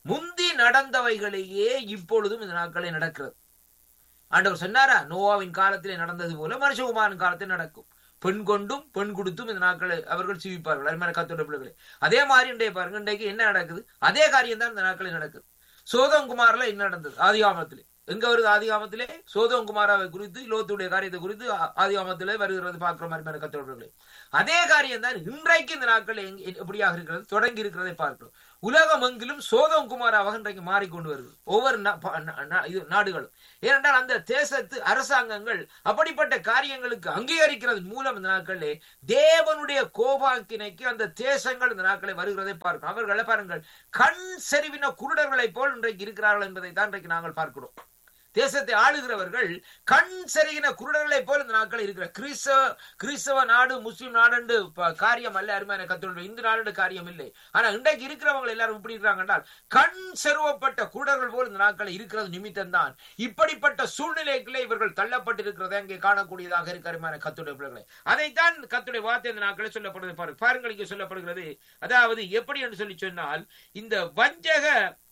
முந்தி நடந்தவைகளையே இப்பொழுதும் இந்த நாட்களே நடக்கிறது ஆண்டவர் சொன்னாரா நோவாவின் காலத்திலே நடந்தது போல மனுஷகுமாரின் காலத்தில் நடக்கும் பெண் கொண்டும் பெண் கொடுத்தும் இந்த நாட்களை அவர்கள் சிவிப்பார்கள் அருமையான கத்தோட பிள்ளைகளே அதே மாதிரி இன்றைய பாருங்க இன்றைக்கு என்ன நடக்குது அதே காரியம் தான் இந்த நாட்களில் நடக்குது சோதங்குமார்ல என்ன நடந்தது ஆதிகாமத்திலே எங்க வருது ஆதிகாமத்திலே சோதங்குமாராவை குறித்து லோத்துடைய காரியத்தை குறித்து ஆ- ஆதிகாமத்திலே வருகிறது பார்க்கிற மாதிரி கத்தோடர்களே அதே காரியம் தான் இன்றைக்கு இந்த நாட்கள் எங்க- எப்படியாக இருக்கிறது தொடங்கி இருக்கிறதை பார்க்கிறோம் உலகம் எங்கிலும் சோதம் குமாராக இன்றைக்கு மாறிக்கொண்டு வருது ஒவ்வொரு நா- ப- நா- நா- இது நாடுகளும் ஏனென்றால் அந்த தேசத்து அரசாங்கங்கள் அப்படிப்பட்ட காரியங்களுக்கு அங்கீகரிக்கிறது மூலம் இந்த நாட்களிலே தேவனுடைய கோபாக்கினைக்கு அந்த தேசங்கள் இந்த நாட்களை வருகிறதை பார்க்கிறோம் அவர்களை பாருங்கள் கண் செறிவின குருடர்களைப் போல் இன்றைக்கு இருக்கிறார்கள் என்பதை தான் இன்றைக்கு நாங்கள் பார்க்கிறோம் தேசத்தை ஆளுகிறவர்கள் கண் செருகின குருடர்களைப் போல இந்த நாட்கள் இருக்கிற கிறிஸ்தவ கிறிஸ்தவ நாடு முஸ்லிம் நாடு காரியம் அல்ல அருமையான கத்தோட இந்து நாடு காரியம் இல்லை ஆனா இன்றைக்கு இருக்கிறவங்க எல்லாரும் எப்படி இருக்கிறாங்க என்றால் கண் செருவப்பட்ட குருடர்கள் போல் இந்த நாட்கள் இருக்கிறது நிமித்தம் தான் இப்படிப்பட்ட சூழ்நிலைகளே இவர்கள் தள்ளப்பட்டிருக்கிறதை அங்கே காணக்கூடியதாக இருக்க அருமையான கத்துடைய பிள்ளைகளை அதைத்தான் கத்துடைய வார்த்தை இந்த நாட்களில் சொல்லப்படுது பாருங்க பாருங்கள் இங்கே சொல்லப்படுகிறது அதாவது எப்படி என்று சொல்லி சொன்னால் இந்த வஞ்சக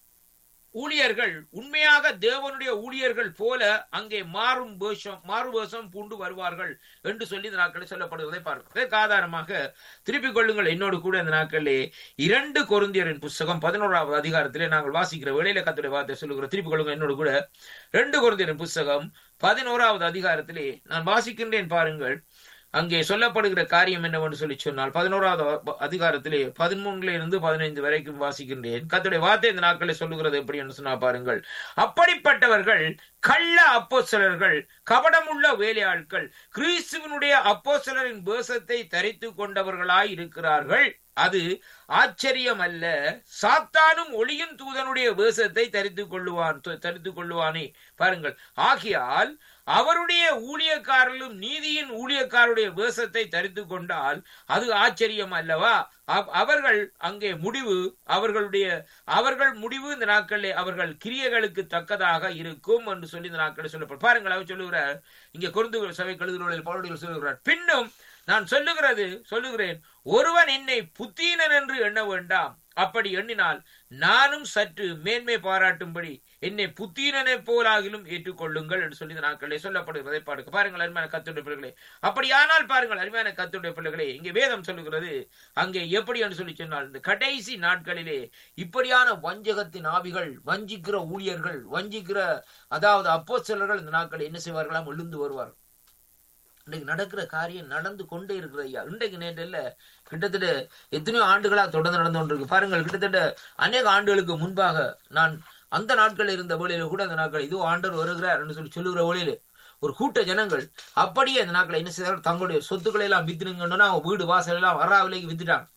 ஊழியர்கள் உண்மையாக தேவனுடைய ஊழியர்கள் போல அங்கே மாறும் வேஷம் மாறு வேஷம் பூண்டு வருவார்கள் என்று சொல்லி இந்த நாட்களில் சொல்லப்படுவதை பார்க்கிறோம் அதற்கு ஆதாரமாக திருப்பிக் கொள்ளுங்கள் என்னோடு கூட இந்த நாட்களிலே இரண்டு கொருந்தியரின் புஸ்தகம் பதினோராவது அதிகாரத்திலே நாங்கள் வாசிக்கிற வேளையில கத்துடைய வார்த்தை சொல்லுகிற திருப்பிக் கொள்ளுங்கள் என்னோடு கூட ரெண்டு கொருந்தியரின் புஸ்தகம் பதினோராவது அதிகாரத்திலே நான் வாசிக்கின்றேன் பாருங்கள் அங்கே சொல்லப்படுகிற காரியம் என்னவென்று சொல்லி சொன்னால் பதினோராவது அ- அதிகாரத்திலே பதிமூணுல இருந்து பதினைந்து வரைக்கும் வாசிக்கின்றேன் கர்த்தருடைய வார்த்தை இந்த நாட்களில் சொல்லுகிறது எப்படி என்று சொன்னா பாருங்கள் அப்படிப்பட்டவர்கள் கள்ள அப்போஸ்தலர்கள் கபடமுள்ள வேலையாட்கள் கிறிஸ்துவனுடைய அப்போஸ்தலரின் வேஷத்தை தரித்து கொண்டவர்களாய் இருக்கிறார்கள் அது ஆச்சரியம் அல்ல சாத்தானும் ஒளியின் தூதனுடைய வேஷத்தை தரித்து கொள்ளுவான் தரித்து கொள்ளுவானே பாருங்கள் ஆகையால் அவருடைய ஊழியக்காரர்களும் நீதியின் ஊழியக்காரருடைய வேஷத்தை தரித்து கொண்டால் அது ஆச்சரியம் அல்லவா அவ- அவர்கள் அங்கே முடிவு அவர்களுடைய அவர்கள் முடிவு இந்த நாட்களிலே அவர்கள் கிரியைகளுக்கு தக்கதாக இருக்கும் என்று சொல்லி இந்த நாட்களில் சொல்லப்படும் பாருங்கள் அவர் சொல்லுகிறார் இங்கே கொருந்து சபை கழுதுகளில் பவுலடிகள் சொல்லுகிறார் பின்னும் நான் சொல்லுகிறது சொல்லுகிறேன் ஒருவன் என்னை புத்தீனன் என்று எண்ண வேண்டாம் அப்படி எண்ணினால் நானும் சற்று மேன்மை பாராட்டும்படி என்னை புத்தீனனைப் போலாகிலும் ஏற்றுக்கொள்ளுங்கள் என்று சொல்லி இந்த நாட்களிலே சொல்லப்படுகிறதை பாருங்க பாருங்கள் அருமையான கத்துடைய பிள்ளைகளே அப்படியானால் பாருங்கள் அருமையான கத்துடைய பிள்ளைகளே இங்கே வேதம் சொல்லுகிறது அங்கே எப்படி என்று சொல்லி சொன்னால் இந்த கடைசி நாட்களிலே இப்படியான வஞ்சகத்தின் ஆவிகள் வஞ்சிக்கிற ஊழியர்கள் வஞ்சிக்கிற அதாவது அப்போஸ்தலர்கள் இந்த நாட்களில் என்ன செய்வார்களாம் எழுந்து வருவார்கள் இன்றைக்கு நடக்கிற காரியம் நடந்து கொண்டே இருக்கிற ஐயா இன்றைக்கு நேற்று இல்ல கிட்டத்தட்ட எத்தனையோ ஆண்டுகளா தொடர்ந்து நடந்து கொண்டிருக்கு பாருங்கள் கிட்டத்தட்ட அநேக ஆண்டுகளுக்கு முன்பாக நான் அந்த நாட்கள் இருந்த வேளையில கூட அந்த நாட்கள் இதோ ஆண்டவர் வருகிறார் என்று சொல்லி சொல்லுகிற வேளையில ஒரு கூட்ட ஜனங்கள் அப்படியே அந்த நாட்களை என்ன செய்தார்கள் தங்களுடைய சொத்துக்களை எல்லாம் வித்துனுங்கன்னா அவங்க வீடு வாசல் எல்லாம் வரா விலைக்கு வித்துட்டாங்க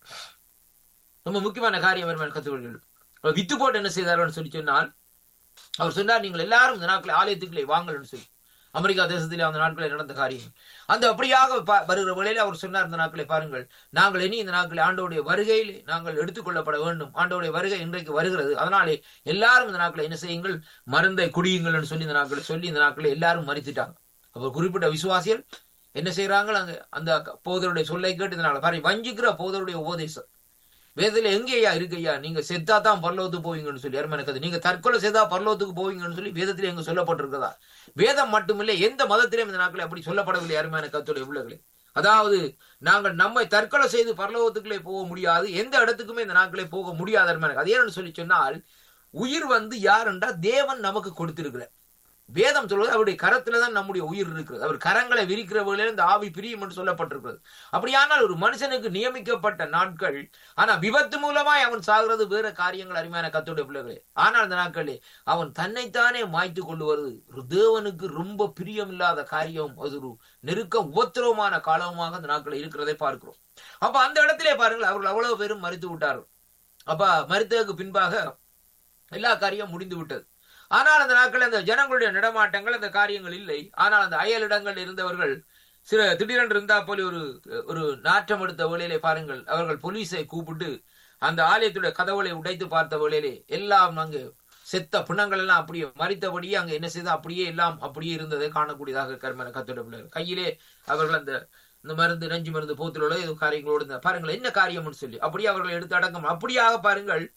ரொம்ப முக்கியமான காரியம் வருமான கத்துக்கொள்கள் வித்து போட்டு என்ன செய்தார்கள் சொல்லி சொன்னால் அவர் சொன்னார் நீங்கள் எல்லாரும் இந்த நாட்களை ஆலயத்துக்களை வாங்கலன்னு சொல்லி அமெரிக்கா தேசத்திலே அந்த நாட்களில் நடந்த காரியம் அந்த அப்படியாக ப- வருகிற வேளையில அவர் சொன்னார் இந்த நாட்களை பாருங்கள் நாங்கள் இனி இந்த நாட்களை ஆண்டோடைய வருகையில் நாங்கள் எடுத்துக்கொள்ளப்பட வேண்டும் ஆண்டோடைய வருகை இன்றைக்கு வருகிறது அதனாலே எல்லாரும் இந்த நாட்களை என்ன செய்யுங்கள் மருந்தை குடியுங்கள் என்று சொல்லி இந்த நாட்களை சொல்லி இந்த நாட்களை எல்லாரும் மறித்துட்டாங்க அப்ப குறிப்பிட்ட விசுவாசிகள் என்ன செய்யறாங்க அங்க அந்த போதருடைய சொல்லை கேட்டு இதனால பாரு வஞ்சிக்கிற போதருடைய உபதேசம் வேதத்துல எங்கேயா இருக்குய்யா நீங்க செத்தா தான் பரலோகத்துக்கு போவீங்கன்னு சொல்லி யாரும் எனக்கு நீங்க தற்கொலை செய்தா பரலோகத்துக்கு போவீங்கன்னு சொல்லி வேதத்துல எங்க சொல்லப்பட்டிருக்கிறதா வேதம் மட்டுமில்லை எந்த மதத்திலும் இந்த நாட்களில் அப்படி சொல்லப்படவில்லை யாருமே எனக்கு கத்துடைய உள்ளங்களே அதாவது நாங்கள் நம்மை தற்கொலை செய்து பரலோகத்துக்குள்ளே போக முடியாது எந்த இடத்துக்குமே இந்த நாட்களே போக முடியாது அருமையான அது ஏன்னு சொல்லி சொன்னால் உயிர் வந்து யாருண்டா தேவன் நமக்கு கொடுத்திருக்கிறார் வேதம் சொல்வது அவருடைய கரத்துல தான் நம்முடைய உயிர் இருக்கிறது அவர் கரங்களை விரிக்கிற வேளையில இந்த ஆவி பிரியும் என்று சொல்லப்பட்டிருக்கிறது அப்படியானால் ஒரு மனுஷனுக்கு நியமிக்கப்பட்ட நாட்கள் ஆனா விபத்து மூலமாய் அவன் சாகிறது வேற காரியங்கள் அருமையான கத்துடைய பிள்ளைகளே ஆனால் அந்த நாட்களே அவன் தன்னைத்தானே மாய்த்து கொள்ளுவது ஒரு தேவனுக்கு ரொம்ப பிரியமில்லாத காரியம் அது ஒரு நெருக்க உபத்திரவமான காலமாக அந்த நாட்கள் இருக்கிறதை பார்க்கிறோம் அப்ப அந்த இடத்திலே பாருங்கள் அவர்கள் அவ்வளவு பேரும் மறித்து விட்டார்கள் அப்ப மறித்ததுக்கு பின்பாக எல்லா காரியம் முடிந்து விட்டது ஆனால் அந்த நாட்கள் அந்த ஜனங்களுடைய நடமாட்டங்கள் அந்த காரியங்கள் இல்லை ஆனால் அந்த அயல் இடங்கள் இருந்தவர்கள் சில திடீரென்று இருந்தா போல ஒரு ஒரு நாற்றம் எடுத்த வேளையிலே பாருங்கள் அவர்கள் போலீஸை கூப்பிட்டு அந்த ஆலயத்துடைய கதவுகளை உடைத்து பார்த்த வேளையிலே எல்லாம் அங்கு செத்த பிணங்கள் எல்லாம் அப்படியே மறித்தபடியே அங்க என்ன செய்து அப்படியே எல்லாம் அப்படியே இருந்ததை காணக்கூடியதாக கர்மன கத்தோட பிள்ளைகள் கையிலே அவர்கள் அந்த இந்த மருந்து நஞ்சு மருந்து போத்திலோட ஏதோ காரியங்களோடு இருந்த பாருங்கள் என்ன காரியம்னு சொல்லி அப்படியே அவர்கள் எடுத்து அடக்கம் அப்படியாக பாருங்கள்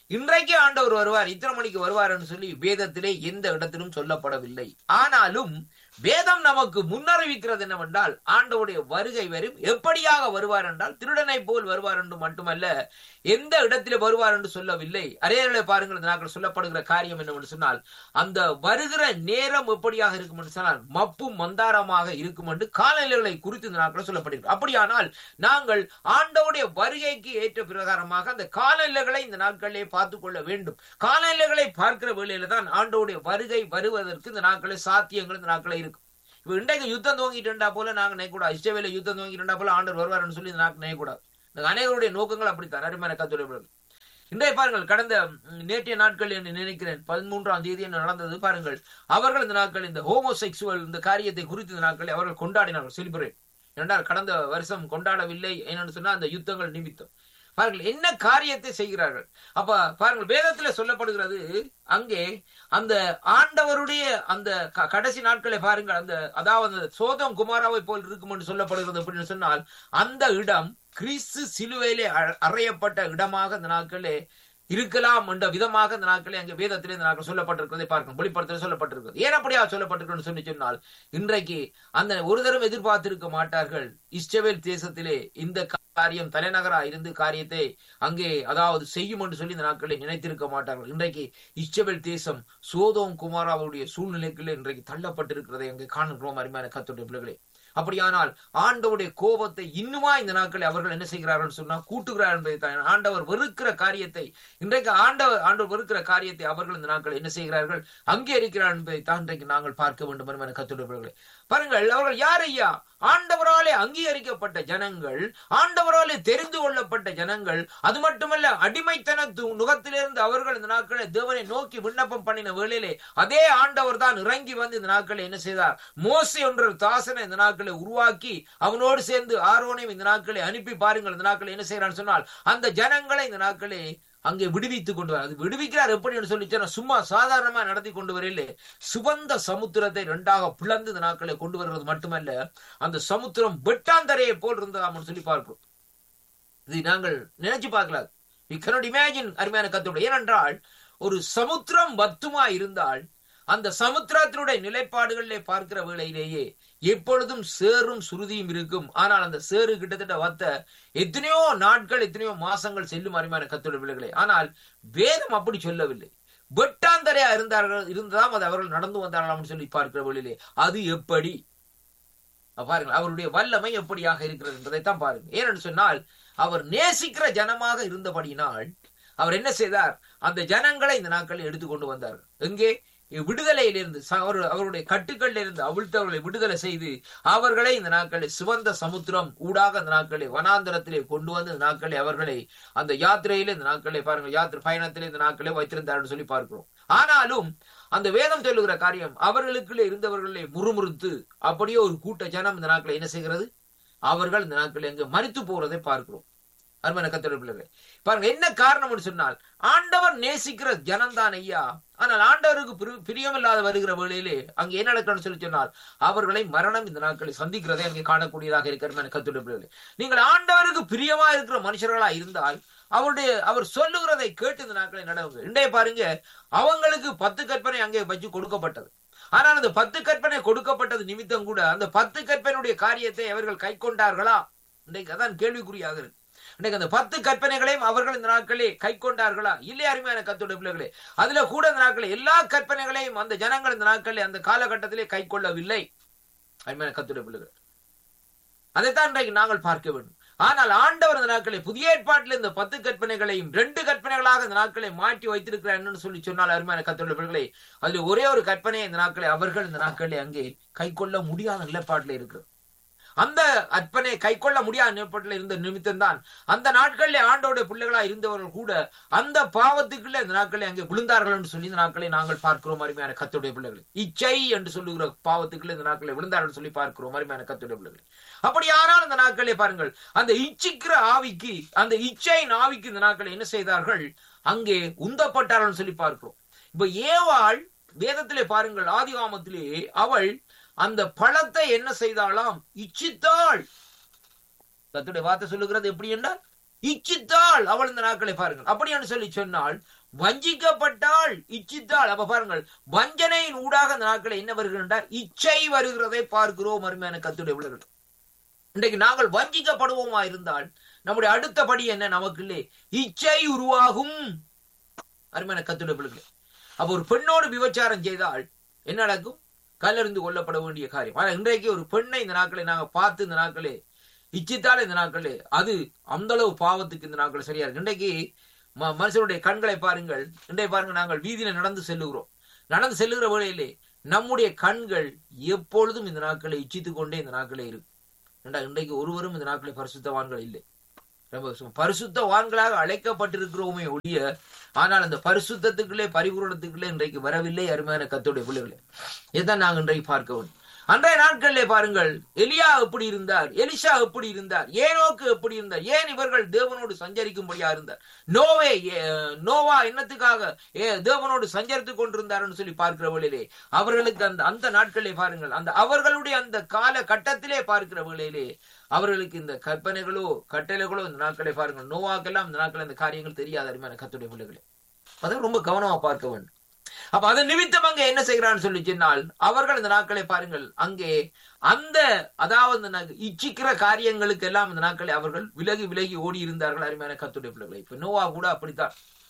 இன்றைக்கு ஆண்டவர் வருவார் இத்தனை மணிக்கு வருவார் என்று சொல்லி வேதத்திலே எந்த இடத்திலும் சொல்லப்படவில்லை ஆனாலும் வேதம் நமக்கு முன்னறிவிக்கிறது என்னவென்றால் ஆண்டவருடைய வருகை வரும் எப்படியாக வருவார் என்றால் திருடனை போல் வருவார் என்று மட்டுமல்ல எந்த இடத்திலே வருவார் என்று சொல்லவில்லை அரையர்களை பாருங்கள் இந்த நாட்கள் சொல்லப்படுகிற காரியம் என்னவென்று சொன்னால் அந்த வருகிற நேரம் எப்படியாக இருக்கும் என்று சொன்னால் மப்பும் மந்தாரமாக இருக்கும் என்று காலநிலைகளை குறித்து இந்த நாட்கள் சொல்லப்படுகிறது அப்படியானால் நாங்கள் ஆண்டவருடைய வருகைக்கு ஏற்ற பிரகாரமாக அந்த காலநிலைகளை இந்த நாட்களிலே பார்த்துக் கொள்ள வேண்டும் காலநிலைகளை பார்க்கிற வேளையில தான் ஆண்டவருடைய வருகை வருவதற்கு இந்த நாட்களில் சாத்தியங்கள் இந்த நாட்களில் இருக்கும் இப்ப இன்றைக்கு யுத்தம் துவங்கிட்டு போல நாங்க நினைக்கூடாது இஷ்டவேல யுத்தம் துவங்கிட்டு போல ஆண்டவர் வருவார்னு சொல்லி இந்த நாட்கள் நினைக்கூடாது இந்த அனைவருடைய நோக்கங்கள் அப்படித்தான் அருமையான கத்துரைப்படுது இன்றைய பாருங்கள் கடந்த ம், நேற்றைய நாட்கள் என்று நினைக்கிறேன் பதிமூன்றாம் தேதி என்ன நடந்தது பாருங்கள் அவர்கள் இந்த நாட்கள் இந்த ஹோமோசெக்சுவல் இந்த காரியத்தை குறித்து இந்த நாட்களை அவர்கள் கொண்டாடினார்கள் செலிபிரேட் இரண்டால் கடந்த வருஷம் கொண்டாடவில்லை என்னன்னு சொன்னா அந்த யுத்தங்கள் நிமித்தம் பாருங்கள் என்ன காரியத்தை செய்கிறார்கள் அப்ப பாருங்கள் வேதத்துல சொல்லப்படுகிறது அங்கே அந்த ஆண்டவருடைய அந்த க- கடைசி நாட்களை பாருங்கள் அந்த அதாவது அந்த சோதம் குமாராவை போல் இருக்கும் என்று சொல்லப்படுகிறது அப்படின்னு சொன்னால் அந்த இடம் கிறிஸ்து சிலுவையிலே அ- அறையப்பட்ட இடமாக இந்த நாட்களே இருக்கலாம் என்ற விதமாக இந்த நாட்களே அங்கே வேதத்திலே இந்த நாட்கள் சொல்லப்பட்டிருக்கிறதை பார்க்கணும் வெளிப்படத்தில் சொல்லப்பட்டிருக்கிறது ஏன் அப்படியா சொல்லப்பட்டிருக்கிறது சொல்லி சொன்னால் இன்றைக்கு அந்த ஒரு தரம் எதிர்பார்த்திருக்க மாட்டார்கள் இஸ்ரவேல் தேசத்திலே இந்த காரியம் தலைநகரா இருந்து காரியத்தை அங்கே அதாவது செய்யும் என்று சொல்லி இந்த நாட்களை நினைத்திருக்க மாட்டார்கள் இன்றைக்கு இஸ்ரவேல் தேசம் சோதோம் குமாராவுடைய சூழ்நிலைக்குள்ளே இன்றைக்கு தள்ளப்பட்டிருக்கிறதை அங்கே காணுகிறோம் அருமையான கத்துடைய பிள்ளைகளே அப்படியானால் ஆண்டவருடைய கோபத்தை இன்னுமா இந்த நாட்களில் அவர்கள் என்ன செய்கிறார்கள் சொன்னா கூட்டுகிறார் என்பதை தான் ஆண்டவர் வெறுக்கிற காரியத்தை இன்றைக்கு ஆண்டவர் ஆண்டவர் வெறுக்கிற காரியத்தை அவர்கள் இந்த நாட்களில் என்ன செய்கிறார்கள் அங்கே இருக்கிறார் என்பதை தான் இன்றைக்கு நாங்கள் பார்க்க வேண்டும் என கத்துடைய பாருங்கள் அவர்கள் யார் ஐயா ஆண்டவராலே அங்கீகரிக்கப்பட்ட ஜனங்கள் ஆண்டவராலே தெரிந்து கொள்ளப்பட்ட ஜனங்கள் அது மட்டுமல்ல அடிமைத்தன து- நுகத்திலிருந்து அவர்கள் இந்த நாட்களை தேவனை நோக்கி விண்ணப்பம் பண்ணின வேளையிலே அதே ஆண்டவர் தான் இறங்கி வந்து இந்த நாட்களை என்ன செய்தார் மோசே என்ற ஒரு தாசனை இந்த நாட்களை உருவாக்கி அவனோடு சேர்ந்து ஆரோனையும் இந்த நாட்களை அனுப்பி பாருங்கள் இந்த நாட்களை என்ன செய்யறான்னு சொன்னால் அந்த ஜனங்களை இந்த நாட்களை அங்கே விடுவித்துக் கொண்டு வர அது விடுவிக்கிறார் எப்படின்னு சொல்லி சொன்னா சும்மா சாதாரணமா நடத்தி கொண்டு வரையிலே சுபந்த சமுத்திரத்தை ரெண்டாக பிளந்து இந்த நாட்களை கொண்டு வருவது மட்டுமல்ல அந்த சமுத்திரம் வெட்டாந்தரையை போல் இருந்ததாம்னு சொல்லி பார்க்கிறோம் இது நாங்கள் நினைச்சு பார்க்கலாம் we cannot imagine அருமையான கத்தோட ஏனென்றால் ஒரு சமுத்திரம் வத்துமா இருந்தால் அந்த சமுத்திரத்தினுடைய நிலைப்பாடுகளிலே பார்க்கிற வேளையிலேயே எப்பொழுதும் சேரும் சுருதியும் இருக்கும் ஆனால் அந்த சேறு கிட்டத்தட்ட வத்த எத்தனையோ நாட்கள் எத்தனையோ மாசங்கள் செல்லும் அருமையான கத்தோட பிள்ளைகளே ஆனால் வேதம் அப்படி சொல்லவில்லை வெட்டாந்தரையா இருந்தார்கள் இருந்ததாம் அது அவர்கள் நடந்து வந்தார்களாம்னு சொல்லி பார்க்கிற வேளையிலே அது எப்படி பாருங்க அவருடைய வல்லமை எப்படியாக இருக்கிறது என்பதைத்தான் பாருங்க ஏனென்று சொன்னால் அவர் நேசிக்கிற ஜனமாக இருந்தபடியினால் அவர் என்ன செய்தார் அந்த ஜனங்களை இந்த நாட்களில் எடுத்துக்கொண்டு வந்தார் எங்கே விடுதலையிலிருந்து ச- அவர் அவருடைய கட்டுக்களில் இருந்து அவிழ்த்தவர்களை விடுதலை செய்து அவர்களை இந்த நாட்களில் சிவந்த சமுத்திரம் ஊடாக இந்த நாட்களை வனாந்தரத்திலே கொண்டு வந்து இந்த நாட்களை அவர்களை அந்த யாத்திரையிலே இந்த நாட்களை பாருங்க யாத்திரை பயணத்திலே இந்த நாட்களை வைத்திருந்தார்னு சொல்லி பார்க்கிறோம் ஆனாலும் அந்த வேதம் சொல்லுகிற காரியம் அவர்களுக்குள்ளே இருந்தவர்களை முறுமுறுத்து அப்படியே ஒரு கூட்ட ஜனம் இந்த நாட்களை என்ன செய்கிறது அவர்கள் இந்த நாட்களை எங்க மறித்து போறதை பார்க்கிறோம் அருமையான கத்தோட பிள்ளைகளே பாருங்க என்ன காரணம்னு சொன்னால் ஆண்டவர் நேசிக்கிற ஜனம்தான் ஐயா ஆனால் ஆண்டவருக்கு பிரி- பிரியமில்லாத வருகிற வேளையிலே அங்கே என்ன நடக்கணும்னு சொல்லி சொன்னால் அவர்களை மரணம் இந்த நாட்களை சந்திக்கிறதை அங்கே காணக்கூடியதாக இருக்கிற கத்துடைய பிள்ளைகளே நீங்கள் ஆண்டவருக்கு பிரியமா இருக்கிற மனுஷர்களா இருந்தால் அவருடைய அவர் சொல்லுகிறதை கேட்டு இந்த நாட்களை நடவுங்க இன்றைய பாருங்க அவங்களுக்கு பத்து கற்பனை அங்கே வச்சு கொடுக்கப்பட்டது ஆனால் அந்த பத்து கற்பனை கொடுக்கப்பட்டது நிமித்தம் கூட அந்த பத்து கற்பனையுடைய காரியத்தை அவர்கள் கை கொண்டார்களா இன்றைக்கு அதான் கேள்விக்குறியாக இருக்கு இன்னைக்கு அந்த பத்து கற்பனைகளையும் அவர்கள் இந்த நாட்களே கை கொண்டார்களா இல்லை அருமையான கத்தோட பிள்ளைகளே அதுல கூட இந்த நாட்களே எல்லா கற்பனைகளையும் அந்த ஜனங்கள் இந்த நாட்களே அந்த காலகட்டத்திலே கை கொள்ளவில்லை அருமையான கத்தோட பிள்ளைகள் அதைத்தான் இன்றைக்கு நாங்கள் பார்க்க வேண்டும் ஆனால் ஆண்டவர் இந்த நாட்களை புதிய ஏற்பாட்டில் இந்த பத்து கற்பனைகளையும் ரெண்டு கற்பனைகளாக இந்த நாட்களை மாற்றி வைத்திருக்கிறார் என்னன்னு சொல்லி சொன்னால் அருமையான கத்தோட பிள்ளைகளே அதுல ஒரே ஒரு கற்பனையை இந்த நாட்களை அவர்கள் இந்த நாட்களை அங்கே கை கொள்ள முடியாத நிலைப்பாட்டில் இருக்கு அந்த அற்பனை கை கொள்ள முடியாத நிலைப்பாட்டில் இருந்த நிமித்தம் தான் அந்த நாட்களிலே ஆண்டோட பிள்ளைகளா இருந்தவர்கள் கூட அந்த பாவத்துக்குள்ள இந்த நாட்களை அங்கே விழுந்தார்கள் என்று சொல்லி இந்த நாட்களை நாங்கள் பார்க்கிறோம் அருமையான கத்துடைய பிள்ளைகள் இச்சை என்று சொல்லுகிற பாவத்துக்குள்ள இந்த நாட்களை விழுந்தார்கள் சொல்லி பார்க்கிறோம் அருமையான கத்துடைய பிள்ளைகள் அப்படியானால் இந்த நாட்களே பாருங்கள் அந்த இச்சிக்கிற ஆவிக்கு அந்த இச்சையின் ஆவிக்கு இந்த நாட்களை என்ன செய்தார்கள் அங்கே உந்தப்பட்டார்கள் சொல்லி பார்க்கிறோம் இப்ப ஏவாள் வேதத்திலே பாருங்கள் ஆதிகாமத்திலே அவள் அந்த பழத்தை என்ன செய்தாளாம் இச்சித்தாள் கத்துடைய வார்த்தை சொல்லுகிறது எப்படி என்றால் இச்சித்தாள் அவள் இந்த நாட்களை பாருங்கள் அப்படி என்று சொல்லி சொன்னால் வஞ்சிக்கப்பட்டால் இச்சித்தால் அப்ப பாருங்கள் வஞ்சனையின் ஊடாக அந்த நாட்களை என்ன வருகின்றார் இச்சை வருகிறதை பார்க்கிறோம் அருமையான கத்துடைய விளர்கள் இன்றைக்கு நாங்கள் வஞ்சிக்கப்படுவோமா இருந்தால் நம்முடைய அடுத்த படி என்ன நமக்கு இல்லை இச்சை உருவாகும் அருமையான கத்துடைய விளர்கள் அப்ப ஒரு பெண்ணோடு விபச்சாரம் செய்தால் என்ன நடக்கும் கல்லறிந்து கொல்லப்பட வேண்டிய காரியம் ஆனா இன்றைக்கு ஒரு பெண்ணை இந்த நாட்களை நாங்க பார்த்து இந்த நாட்களே இச்சித்தால் இந்த நாட்களே அது அந்த அளவு பாவத்துக்கு இந்த நாட்கள் சரியா இருக்கு இன்றைக்கு ம- மனுஷனுடைய கண்களை பாருங்கள் இன்றைய பாருங்க நாங்கள் வீதியில நடந்து செல்லுகிறோம் நடந்து செல்லுகிற வேளையிலே நம்முடைய கண்கள் எப்பொழுதும் இந்த நாட்களை இச்சித்துக் கொண்டே இந்த நாட்களே இருக்கு ஏண்டா, இன்றைக்கு ஒருவரும் இந்த நாட்களை பரிசுத்தவான்கள் இல்லை ரொம்ப சு- பரிசுத்தவான்களாக அழைக்கப்பட்டிருக்கிறோமே ஒழிய ஆனால் அந்த பரிசுத்தத்துக்குள்ளே பரிபூரணத்துக்குள்ளே இன்றைக்கு வரவில்லை அருமையான கத்தோடைய பிள்ளைகளே இதுதான் நாங்கள் இன்றைக்கு பார்க்க வேண்டும் அன்றைய நாட்களிலே பாருங்கள் எலியா எப்படி இருந்தார் எலிஷா எப்படி இருந்தார் ஏனோக்கு எப்படி இருந்தார் ஏன் இவர்கள் தேவனோடு சஞ்சரிக்கும்படியா இருந்தார் நோவே ஏ- நோவா என்னத்துக்காக ஏ, தேவனோடு சஞ்சரித்துக் கொண்டிருந்தார்னு சொல்லி பார்க்கிற வேளையிலே அவர்களுக்கு அந்த அந்த நாட்களிலே பாருங்கள் அந்த அவர்களுடைய அந்த கால கட்டத்திலே பார்க்கிற வேளையிலே அவர்களுக்கு இந்த கற்பனைகளோ கட்டளைகளோ இந்த நாட்களை பாருங்கள் நோவாக்கெல்லாம் இந்த நாட்கள் இந்த காரியங்கள் தெரியாத அருமையான கத்துடைய பிள்ளைகளே அதை ரொம்ப கவனமா பார்க்க வேண்டும் அப்ப அதன் நிமித்தம் அங்க என்ன செய்கிறான்னு சொல்லி சொன்னால் அவர்கள் இந்த நாட்களை பாருங்கள் அங்கே அந்த அதாவது இந்த நா- இச்சிக்கிற காரியங்களுக்கு எல்லாம் இந்த நாட்களை அவர்கள் விலகி விலகி ஓடி இருந்தார்கள் அருமையான கத்துடைய பிள்ளைகளை இப்ப நோவா கூட அப்படித்தான்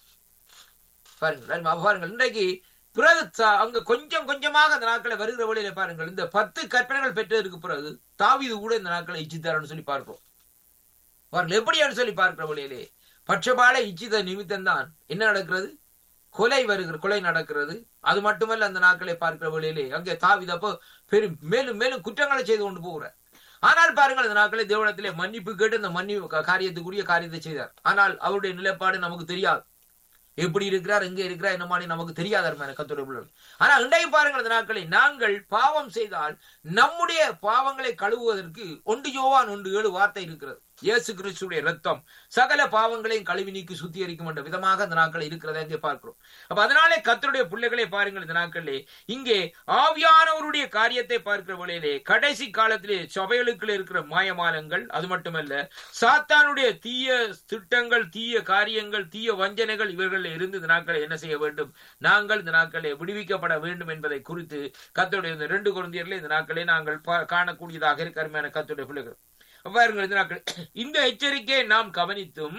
பாருங்கள் அருமை- அப்ப பாருங்கள் இன்றைக்கு பிறகு ச- அங்க கொஞ்சம் கொஞ்சமாக அந்த நாட்களை வருகிற வழியில பாருங்கள் இந்த பத்து கற்பனைகள் பெற்றதற்கு பிறகு தாவீது கூட இந்த நாட்களை இச்சித்தார்னு சொல்லி பார்க்கிறோம் பாருங்கள் எப்படியான்னு சொல்லி பார்க்கிற வழியிலே பட்சபால இச்சித நிமித்தம் தான் என்ன நடக்கிறது கொலை வருகிற கொலை நடக்கிறது அது மட்டுமல்ல அந்த நாட்களை பார்க்கிற வழியிலே அங்கே தாவித அப்போ பெரும் மேலும் மேலும் குற்றங்களை செய்து கொண்டு போகிறார் ஆனால் பாருங்கள் அந்த நாட்களை தேவனத்திலே மன்னிப்பு கேட்டு அந்த மன்னிப்பு கா- காரியத்துக்குரிய காரியத்தை செய்தார் ஆனால் அவருடைய நிலைப்பாடு நமக்கு தெரியாது எப்படி இருக்கிறார் எங்க இருக்கிறார் என்ன மாதிரி நமக்கு தெரியாத அருமையான கர்த்தருடைய பிள்ளைகள். ஆனா இன்றைக்கு பாருங்கள் அந்த நாட்களை நாங்கள் பாவம் செய்தால் நம்முடைய பாவங்களை கழுவுவதற்கு ஒன்று யோவான் ஒன்று ஏழு வார்த்தை இருக்கிறது இயேசு கிறிஸ்துடைய ரத்தம் சகல பாவங்களையும் கழுவி நீக்கி சுத்திகரிக்கும் என்ற விதமாக அந்த நாட்கள் இருக்கிறதை இங்கே பார்க்கிறோம் அப்ப அதனாலே கர்த்தருடைய பிள்ளைகளை பாருங்கள் இந்த நாட்களிலே இங்கே ஆவியானவருடைய காரியத்தை பார்க்கிற வேளையிலே கடைசி காலத்திலே சபைகளுக்குள்ள இருக்கிற மாயமாலங்கள் அது மட்டுமல்ல சாத்தானுடைய தீய திட்டங்கள் தீய காரியங்கள் தீய வஞ்சனைகள் இவர்களில் இருந்து இந்த நாட்களை என்ன செய்ய வேண்டும் நாங்கள் இந்த நாட்களை விடுவிக்கப்பட வேண்டும் என்பதை குறித்து கர்த்தருடைய இந்த ரெண்டு குழந்தையர்ல இந்த நாட்களை நாங்கள் பா- காணக்கூடியதாக இருக்க அருமையான கர்த்தருடைய பிள்ளைகள் பாருங்கள் இந்த நாட்கள் இந்த எச்சரிக்கையை நாம் கவனித்தும்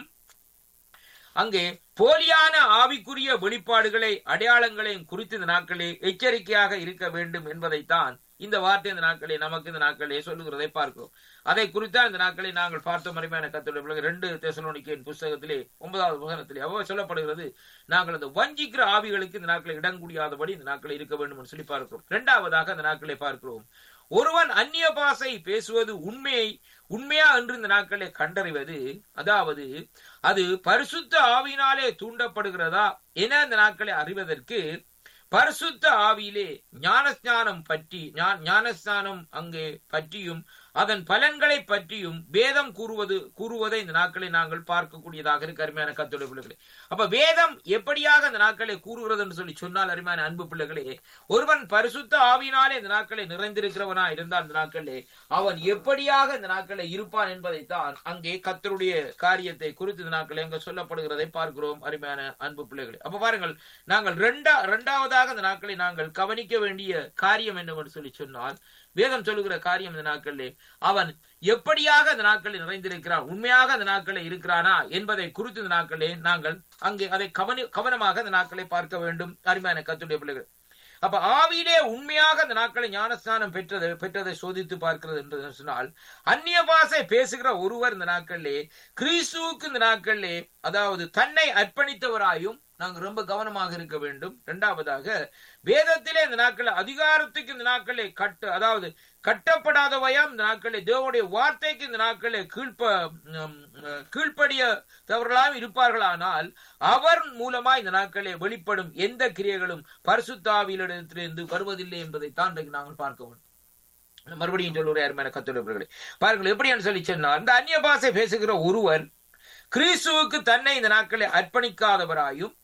அங்கே போலியான ஆவிக்குரிய வெளிப்பாடுகளை அடையாளங்களையும் குறித்து இந்த நாட்களே எச்சரிக்கையாக இருக்க வேண்டும் என்பதைத்தான் இந்த வார்த்தை இந்த நாட்களே நமக்கு இந்த நாட்களே சொல்லுகிறதை பார்க்கிறோம் அதை குறித்தான் இந்த நாட்களை நாங்கள் பார்த்த மறைமையான கத்துடைய பிள்ளைகள் ரெண்டு தெசலோனிக்கையின் புஸ்தகத்திலே ஒன்பதாவது புத்தகத்திலே அவ்வளவு சொல்லப்படுகிறது நாங்கள் அந்த வஞ்சிக்கிற ஆவிகளுக்கு இந்த நாட்களை இடங்கூடியாதபடி இந்த நாட்களை இருக்க வேண்டும் என்று சொல்லி பார்க்கிறோம் இரண்டாவதாக அந்த நாட்களை பார்க்கிறோம் ஒருவன் அந்நிய பாசை பேசுவது உண்மையை உண்மையா என்று இந்த நாட்களை கண்டறிவது அதாவது அது பரிசுத்த ஆவியினாலே தூண்டப்படுகிறதா என இந்த நாட்களை அறிவதற்கு பரிசுத்த ஆவியிலே ஞானஸ்நானம் பற்றி ஞா- ஞானஸ்நானம் அங்கே பற்றியும் அதன் பலன்களை பற்றியும் வேதம் கூறுவது கூறுவதை இந்த நாட்களை நாங்கள் பார்க்கக்கூடியதாக இருக்கு அருமையான கத்துடைய பிள்ளைகளே அப்ப வேதம் எப்படியாக இந்த நாட்களை கூறுகிறது என்று சொல்லி சொன்னால் அருமையான அன்பு பிள்ளைகளே ஒருவன் பரிசுத்த ஆவியினாலே இந்த நாட்களை நிறைந்திருக்கிறவனா இருந்தால் இந்த நாட்களே அவன் எப்படியாக இந்த நாட்களை இருப்பான் என்பதைத்தான் அங்கே கத்தருடைய காரியத்தை குறித்து இந்த நாட்களை அங்க சொல்லப்படுகிறதை பார்க்கிறோம் அருமையான அன்பு பிள்ளைகளே அப்ப பாருங்கள் நாங்கள் ரெண்டா இரண்டாவதாக இந்த நாட்களை நாங்கள் கவனிக்க வேண்டிய காரியம் என்னவென்று சொல்லி சொன்னால் வேதம் சொல்லுகிற காரியம் இந்த நாட்களிலே அவன் எப்படியாக அந்த நாட்களில் நிறைந்திருக்கிறான் உண்மையாக அந்த நாட்களில் இருக்கிறானா என்பதை குறித்து இந்த நாட்களே நாங்கள் அங்கே அதை கவனி கவனமாக அந்த நாட்களை பார்க்க வேண்டும் அருமையான கத்துடைய பிள்ளைகள் அப்ப ஆவியிலே உண்மையாக அந்த நாட்களை ஞானஸ்நானம் பெற்றதை பெற்றதை சோதித்து பார்க்கிறது என்று சொன்னால் அந்நிய பாஷை பேசுகிற ஒருவர் இந்த நாட்களிலே கிறிஸ்துவுக்கு இந்த நாட்களிலே அதாவது தன்னை அர்ப்பணித்தவராயும் நாங்கள் ரொம்ப கவனமாக இருக்க வேண்டும் இரண்டாவதாக வேதத்திலே இந்த நாட்கள் அதிகாரத்துக்கு இந்த நாட்களை கட்டு அதாவது கட்டப்படாதவையாம் இந்த நாட்களை தேவனுடைய வார்த்தைக்கு இந்த நாட்களை கீழ்ப்ப உம், அஹ், கீழ்ப்படியத்தவர்களாம் இருப்பார்களானால் அவர் மூலமா இந்த நாட்களே வெளிப்படும் எந்த கிரியைகளும் பரிசுத்தாவியிலிடத்திலிருந்து வருவதில்லை என்பதை தான் இன்றைக்கு நாங்கள் பார்க்க வேண்டும் மறுபடியும் சொல்லுற யாருமே கத்துள்ளவர்களே பாருங்கள் எப்படி சொல்லி சொன்னார் இந்த அந்நிய பாஷை பேசுகிற ஒருவர் கிறிஸ்துவுக்கு தன்னை இந்த நாட்களை அர்ப்பணிக்காதவராயும்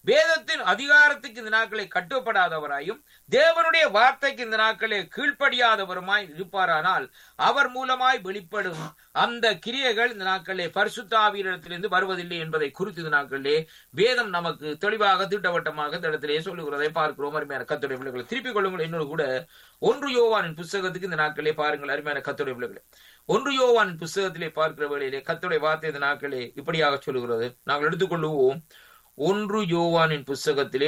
வேதத்தின் அதிகாரத்துக்கு இந்த நாட்களை கட்டுப்படாதவராயும் தேவனுடைய வார்த்தைக்கு இந்த நாட்களே கீழ்ப்படியாதவருமாய் இருப்பாரானால் அவர் மூலமாய் வெளிப்படும் அந்த கிரியைகள் இந்த நாட்களே பரிசுத்தாவியிடத்திலிருந்து வருவதில்லை என்பதை குறித்து இந்த நாட்களிலே வேதம் நமக்கு தெளிவாக திட்டவட்டமாக இந்த இடத்திலே சொல்லுகிறதை பார்க்கிறோம் அருமையான கத்துடைய பிள்ளைகளை திருப்பிக் கொள்ளுங்கள் என்னோடு கூட ஒன்று யோவானின் புஸ்தகத்துக்கு இந்த நாட்களே பாருங்கள் அருமையான கத்துடைய பிள்ளைகளை ஒன்று யோவானின் புஸ்தகத்திலே பார்க்கிற வேளையிலே கத்துடைய வார்த்தை இந்த நாட்களே இப்படியாக சொல்லுகிறது நாங்கள் எடுத்துக்கொள்ளுவோம் ஒன்று யோவானின் புஸ்தகத்திலே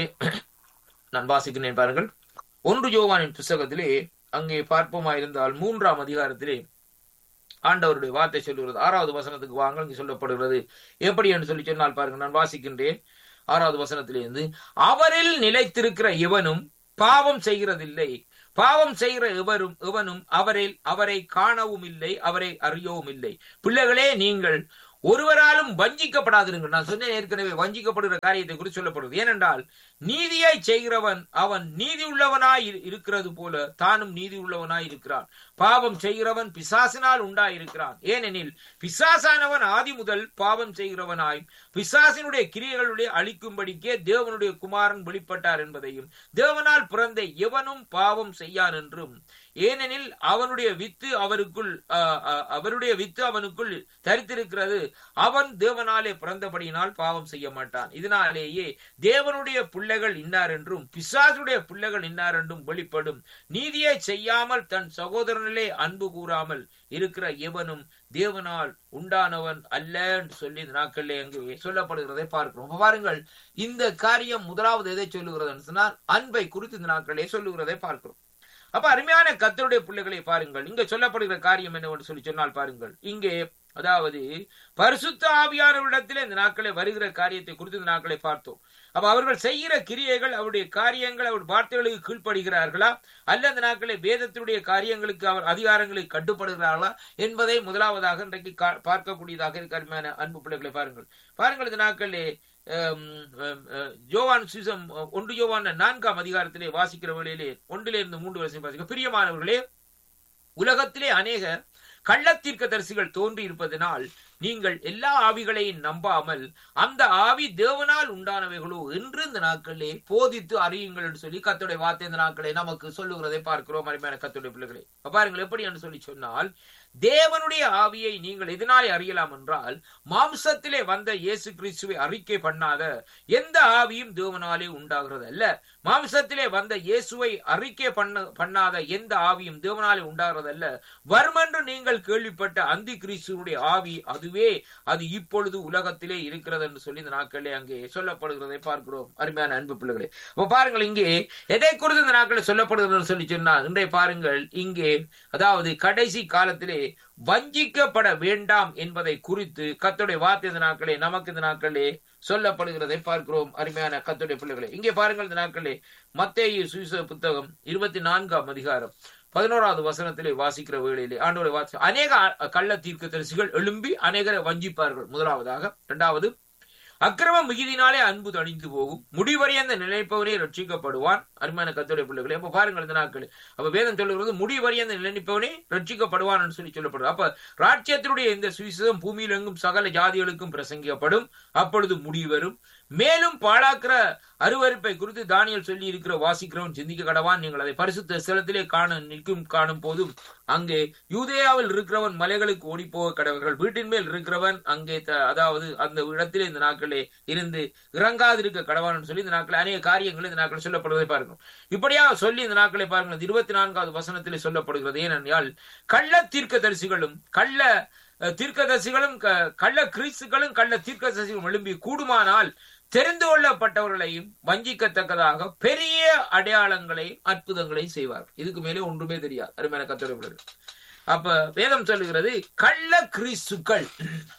நான் வாசிக்கிறேன் பாருங்கள் ஒன்று யோவானின் புஸ்தகத்திலே அங்கே பார்ப்போமாயிருந்தால் மூன்றாம் அதிகாரத்திலே ஆண்டவருடைய வார்த்தை சொல்லுகிறது ஆறாவது வசனத்துக்கு வாங்க இங்கு சொல்லப்படுகிறது எப்படி என்று சொல்லி சொன்னால் பாருங்க நான் வாசிக்கின்றேன் ஆறாவது வசனத்திலிருந்து அவரில் நிலைத்திருக்கிற இவனும் பாவம் செய்கிறதில்லை பாவம் செய்கிற எவரும் எவனும் அவரில் அவரை காணவும் இல்லை அவரை அறியவும் இல்லை பிள்ளைகளே நீங்கள் ஒருவராலும் வஞ்சிக்கப்படாதிருங்கள் நான் சொன்னேன் ஏற்கனவே வஞ்சிக்கப்படுகிற காரியத்தை குறித்து சொல்லப்படுவது ஏனென்றால் நீதியை செய்கிறவன் அவன் நீதி உள்ளவனாய் இரு- இருக்கிறது போல தானும் நீதி உள்ளவனாய் இருக்கிறான் பாவம் செய்கிறவன் பிசாசினால் உண்டாயிருக்கிறான் ஏனெனில் பிசாசானவன் ஆதி முதல் பாவம் செய்கிறவனாய் பிசாசினுடைய கிரியைகளுடைய அழிக்கும்படிக்கே தேவனுடைய குமாரன் வெளிப்பட்டார் என்பதையும் தேவனால் பிறந்த எவனும் பாவம் செய்யான் என்றும் ஏனெனில் அவனுடைய வித்து அவருக்குள் ஆ, ஆ, அவருடைய வித்து அவனுக்குள் தரித்திருக்கிறது அவன் தேவனாலே பிறந்தபடியினால் பாவம் செய்ய மாட்டான் இதனாலேயே தேவனுடைய பிள்ளைகள் இன்னார் என்றும் பிசாசுடைய பிள்ளைகள் இன்னார் என்றும் வெளிப்படும் நீதியை செய்யாமல் தன் சகோதரனிலே அன்பு கூறாமல் இருக்கிற எவனும் தேவனால் உண்டானவன் அல்ல என்று சொல்லி இந்த நாட்களிலே அங்கு சொல்லப்படுகிறதை பார்க்கிறோம் அப்ப பாருங்கள் இந்த காரியம் முதலாவது எதை சொல்லுகிறது சொன்னால் அன்பை குறித்து இந்த நாட்களிலே சொல்லுகிறதை பார்க்கிறோம் அப்ப அருமையான கத்தருடைய பிள்ளைகளை பாருங்கள் இங்க சொல்லப்படுகிற காரியம் என்னவென்று சொல்லி சொன்னால் பாருங்கள் இங்கே அதாவது பரிசுத்த ஆவியானவரிடத்திலே இந்த நாட்களை வருகிற காரியத்தை குறித்து இந்த நாட்களை பார்த்தோம் அப்ப அவர்கள் செய்கிற கிரியைகள் அவருடைய காரியங்கள் அவருடைய வார்த்தைகளுக்கு கீழ்ப்படுகிறார்களா அல்ல அந்த நாட்களை வேதத்தினுடைய காரியங்களுக்கு அவர் அதிகாரங்களுக்கு கட்டுப்படுகிறார்களா என்பதை முதலாவதாக இன்றைக்கு கா- பார்க்கக்கூடியதாக இருக்க அருமையான அன்பு பிள்ளைகளை பாருங்கள் பாருங்கள் இந்த நாட்களிலே ஆம், ஆம், ஆ, யோவான் சுவிசம் ஒன்று யோவான் நான்காம் அதிகாரத்திலே வாசிக்கிற வேளையிலே ஒன்றிலே இருந்து மூன்று வருஷம் வாசிக்க பிரியமானவர்களே உலகத்திலே அநேக கள்ளத்தீர்க்கதரிசிகள் தோன்றி இருப்பதனால் நீங்கள் எல்லா ஆவிகளையும் நம்பாமல் அந்த ஆவி தேவனால் உண்டானவைகளோ என்று இந்த நாட்களிலே போதித்து அறியுங்கள் என்று சொல்லி கத்துடைய வார்த்தை இந்த நாட்களை நமக்கு சொல்லுகிறதை பார்க்கிறோம் அருமையான கத்துடைய பிள்ளைகளை அப்ப பாருங்கள் எப்படி என்று சொல்லி சொன்னால் தேவனுடைய ஆவியை நீங்கள் எதனாலே அறியலாம் என்றால் மாம்சத்திலே வந்த இயேசு கிறிஸ்துவை அறிக்கை பண்ணாத எந்த ஆவியும் தேவனாலே உண்டாகிறது அல்ல மாம்சத்திலே வந்த இயேசுவை அறிக்கை பண்ண பண்ணாத எந்த ஆவியும் தேவனாலே உண்டாகிறது அல்ல வருமென்று நீங்கள் கேள்விப்பட்ட அந்தி கிறிஸ்துவனுடைய ஆவி அதுவே அது இப்பொழுது உலகத்திலே இருக்கிறது என்று சொல்லி இந்த நாட்களிலே அங்கே சொல்லப்படுகிறதை பார்க்கிறோம் அருமையான அன்பு பிள்ளைகளே அப்ப பாருங்கள் இங்கே எதை குறித்து இந்த நாட்களில் சொல்லப்படுகிறது சொல்லி சொன்னால் இன்றைய பாருங்கள் இங்கே அதாவது கடைசி காலத்திலே வஞ்சிக்கப்பட வேண்டாம் என்பதை குறித்து கத்துடைய வார்த்தை இந்த நாட்களே நமக்கு இந்த நாட்களே சொல்லப்படுகிறதை பார்க்கிறோம் அருமையான கத்துடைய பிள்ளைகளே இங்கே பாருங்கள் இந்த நாட்களே மத்தேயு சுவிச புத்தகம் இருபத்தி நான்காம் அதிகாரம் பதினோராவது வசனத்திலே வாசிக்கிற வேளையிலே ஆண்டோரை வாசி அநேக அ- கள்ள தீர்க்கதரிசிகள் எழும்பி அநேகரை வஞ்சிப்பார்கள் முதலாவதாக இரண்டாவது அக்கிரம மிகுதினாலே அன்பு தணிந்து போகும் முடிவரையந்த நினைப்பவனே ரட்சிக்கப்படுவான் அருமையான கத்தோடைய பிள்ளைகளே அப்ப பாருங்கள் இந்த நாட்கள் அப்ப வேதம் சொல்லுகிறது முடிவரையந்த நினைப்பவனே ரட்சிக்கப்படுவான் என்று சொல்லி சொல்லப்படுது அப்ப ராஜ்யத்தினுடைய இந்த சுவிசேஷம் பூமியில் எங்கும் சகல ஜாதிகளுக்கும் பிரசங்கிக்கப்படும் அப்பொழுது முடிவு வரும் மேலும் பாழாக்கிற அருவருப்பை குறித்து தானியல் சொல்லி இருக்கிற வாசிக்கிறவன் சிந்திக்க கடவான் நீங்கள் அதை பரிசுத்த ஸ்தலத்திலே காண நிற்கும் காணும் போதும் அங்கே யூதேயாவில் இருக்கிறவன் மலைகளுக்கு ஓடிப்போக கடவர்கள் வீட்டின் மேல் இருக்கிறவன் அங்கே த- அதாவது அந்த இடத்திலே இந்த நாட்களே இருந்து இறங்காதிருக்க கடவான் சொல்லி இந்த நாட்கள் அநேக காரியங்கள் இந்த நாட்கள் சொல்லப்படுவதை பாருங்கள் இப்படியாக சொல்லி இந்த நாட்களை பாருங்கள் இந்த இருபத்தி நான்காவது வசனத்திலே சொல்லப்படுகிறது ஏனென்றால் கள்ள தீர்க்கதரிசிகளும் கள்ள அஹ், தீர்க்கதரிசிகளும் க- கள்ள கிறிஸ்துகளும் கள்ள தீர்க்கதரிசிகளும் எழும்பி கூடுமானால் தெரிந்து கொள்ளப்பட்டவர்களையும் வஞ்சிக்கத்தக்கதாக பெரிய அடையாளங்களையும் அற்புதங்களையும் செய்வார் இதுக்கு மேலே ஒன்றுமே தெரியாது அருமையான கத்தோட அப்ப வேதம் சொல்லுகிறது கள்ள கிறிஸ்துக்கள்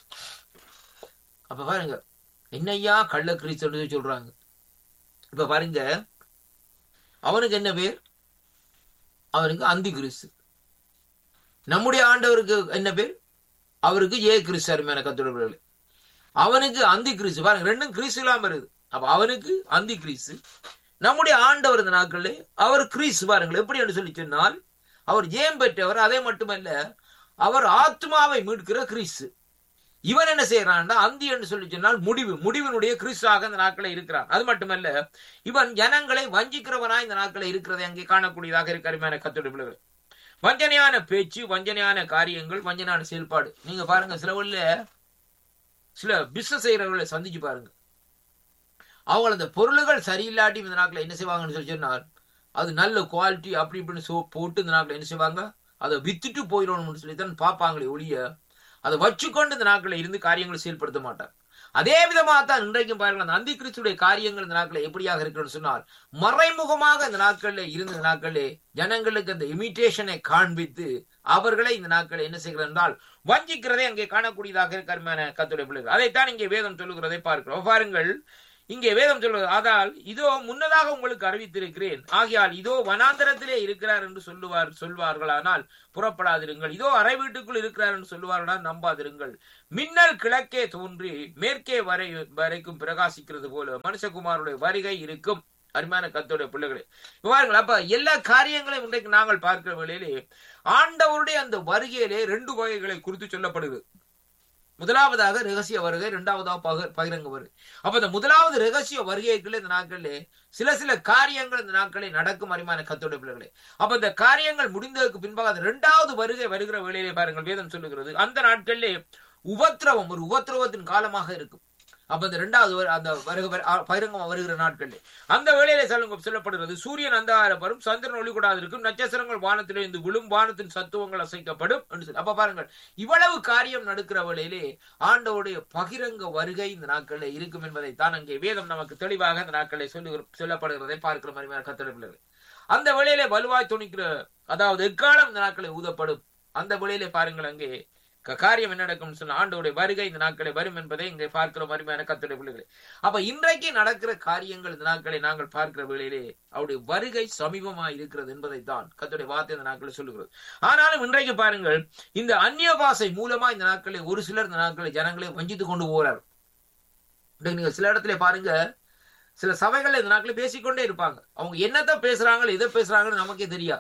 அப்ப பாருங்க என்னையா கள்ள கிறிஸ்து சொல்றாங்க இப்ப பாருங்க அவனுக்கு என்ன பேர் அவனுக்கு அந்தி கிறிஸ்து நம்முடைய ஆண்டவருக்கு என்ன பேர் அவருக்கு ஏ கிறிஸ்து அருமையான கத்தோட அவனுக்கு அந்தி கிறிஸ்து பாருங்க ரெண்டும் கிறிஸ்து இல்லாம வருது அப்ப அவனுக்கு அந்தி கிறிஸ்து நம்முடைய ஆண்டவர் இந்த நாட்களே அவர் கிறிஸ்து பாருங்கள் எப்படி என்று சொல்லி சொன்னால் அவர் ஜெயம் பெற்றவர் அதே மட்டுமல்ல அவர் ஆத்மாவை மீட்கிற கிறிஸ்து இவன் என்ன செய்யறான்டா அந்தி என்று சொல்லி சொன்னால் முடிவு முடிவினுடைய கிறிஸ்தாக இந்த நாட்களை இருக்கிறான் அது மட்டுமல்ல இவன் ஜனங்களை வஞ்சிக்கிறவனாய் இந்த நாட்களை இருக்கிறதை அங்கே காணக்கூடியதாக இருக்க அருமையான கத்தோட பிள்ளைகள் வஞ்சனையான பேச்சு வஞ்சனையான காரியங்கள் வஞ்சனையான செயல்பாடு நீங்க பாருங்க சில ஊர்ல சில பிசினஸ் செய்யறவர்களை சந்திச்சு பாருங்க அவங்க அந்த பொருள்கள் சரியில்லாட்டி இந்த நாட்களை என்ன செய்வாங்கன்னு சொல்லி சொன்னால் அது நல்ல குவாலிட்டி அப்படி இப்படின்னு சோ போட்டு இந்த நாட்களை என்ன செய்வாங்க அதை வித்துட்டு போயிடணும்னு சொல்லி தான் பார்ப்பாங்களே ஒழிய அதை வச்சுக்கொண்டு இந்த நாட்களை இருந்து காரியங்களை செயல்படுத்த மாட்டார் அதே விதமாக தான் இன்றைக்கும் பாருங்கள் அந்த அந்தி கிறிஸ்துடைய காரியங்கள் இந்த நாட்களில் எப்படியாக இருக்குன்னு சொன்னால் மறைமுகமாக இந்த நாட்களில் இருந்த இந்த நாட்களிலே ஜனங்களுக்கு அந்த இமிட்டேஷனை காண்பித்து அவர்களை இந்த நாட்களை என்ன செய்கிறது என்றால் வஞ்சிக்கிறதை அங்கே காணக்கூடியதாக இருக்கிற கத்துடைய பிள்ளைகள் அதைத்தான் இங்கே வேதம் சொல்லுகிறதை பார்க்கிறோம் பாருங்கள் இங்கே வேதம் சொல்வது ஆதால் இதோ முன்னதாக உங்களுக்கு அறிவித்திருக்கிறேன் ஆகையால் இதோ வனாந்தரத்திலே இருக்கிறார் என்று சொல்லுவார் சொல்வார்களானால் புறப்படாதிருங்கள் இதோ அறை வீட்டுக்குள் இருக்கிறார் என்று சொல்லுவார்களால் நம்பாதிருங்கள் மின்னல் கிழக்கே தோன்றி மேற்கே வரை வரைக்கும் பிரகாசிக்கிறது போல மனுஷகுமாருடைய வருகை இருக்கும் அருமையான கத்தோடைய பிள்ளைகளே பாருங்கள் அப்ப எல்லா காரியங்களையும் இன்றைக்கு நாங்கள் பார்க்கிற வேளையிலே ஆண்டவருடைய அந்த வருகையிலே ரெண்டு வகைகளை குறித்து சொல்லப்படுகிறது முதலாவதாக ரகசிய வருகை இரண்டாவதாக பக பகிரங்க வருகை அப்ப இந்த முதலாவது ரகசிய வருகைக்குள்ள இந்த நாட்களிலே சில சில காரியங்கள் இந்த நாட்களில் நடக்கும் அரிமான கத்தோட பிள்ளைகளே அப்ப இந்த காரியங்கள் முடிந்ததற்கு பின்பாக அந்த இரண்டாவது வருகை வருகிற வேளையிலே பாருங்கள் வேதம் சொல்லுகிறது அந்த நாட்களிலே உபத்திரவம் ஒரு உபத்திரவத்தின் காலமாக இருக்கும் அப்ப இந்த இரண்டாவது அந்த வருக பகிரங்கம் வருகிற நாட்களில் அந்த வேளையிலே சொல்லுங்க சொல்லப்படுகிறது சூரியன் அந்த வரும் சந்திரன் ஒளி கூடாது இருக்கும் நட்சத்திரங்கள் வானத்திலே இருந்து விழும் வானத்தின் சத்துவங்கள் அசைக்கப்படும் என்று சொல்லி அப்ப பாருங்கள் இவ்வளவு காரியம் நடக்கிற வேளையிலே ஆண்டவுடைய பகிரங்க வருகை இந்த நாட்களில் இருக்கும் என்பதை தான் அங்கே வேதம் நமக்கு தெளிவாக இந்த நாட்களில் சொல்லுகிற சொல்லப்படுகிறதை பார்க்கிற மாதிரி கத்திரப்பிள்ளர்கள் அந்த வேளையிலே வலுவாய் துணிக்கிற அதாவது எக்காலம் இந்த நாட்களை ஊதப்படும் அந்த வேளையிலே பாருங்கள் அங்கே காரியம் என்ன நடக்கும் சொன்ன ஆண்டோடைய வருகை இந்த நாட்களை வரும் என்பதை இங்கே பார்க்கிற அருமையான கத்துடைய பிள்ளைகளே அப்ப இன்றைக்கு நடக்கிற காரியங்கள் இந்த நாட்களை நாங்கள் பார்க்கிற வேளையிலே அவருடைய வருகை சமீபமாக இருக்கிறது என்பதை தான் கத்துடைய வார்த்தை இந்த நாட்களை சொல்லுகிறது ஆனாலும் இன்றைக்கு பாருங்கள் இந்த அந்நிய பாசை மூலமா இந்த நாட்களை ஒரு சிலர் இந்த நாட்களை ஜனங்களை வஞ்சித்து கொண்டு போறார் நீங்க சில இடத்துல பாருங்க சில சபைகள் இந்த நாட்களை பேசிக்கொண்டே இருப்பாங்க அவங்க என்னத்த பேசுறாங்க எதை பேசுறாங்கன்னு நமக்கே தெரியாது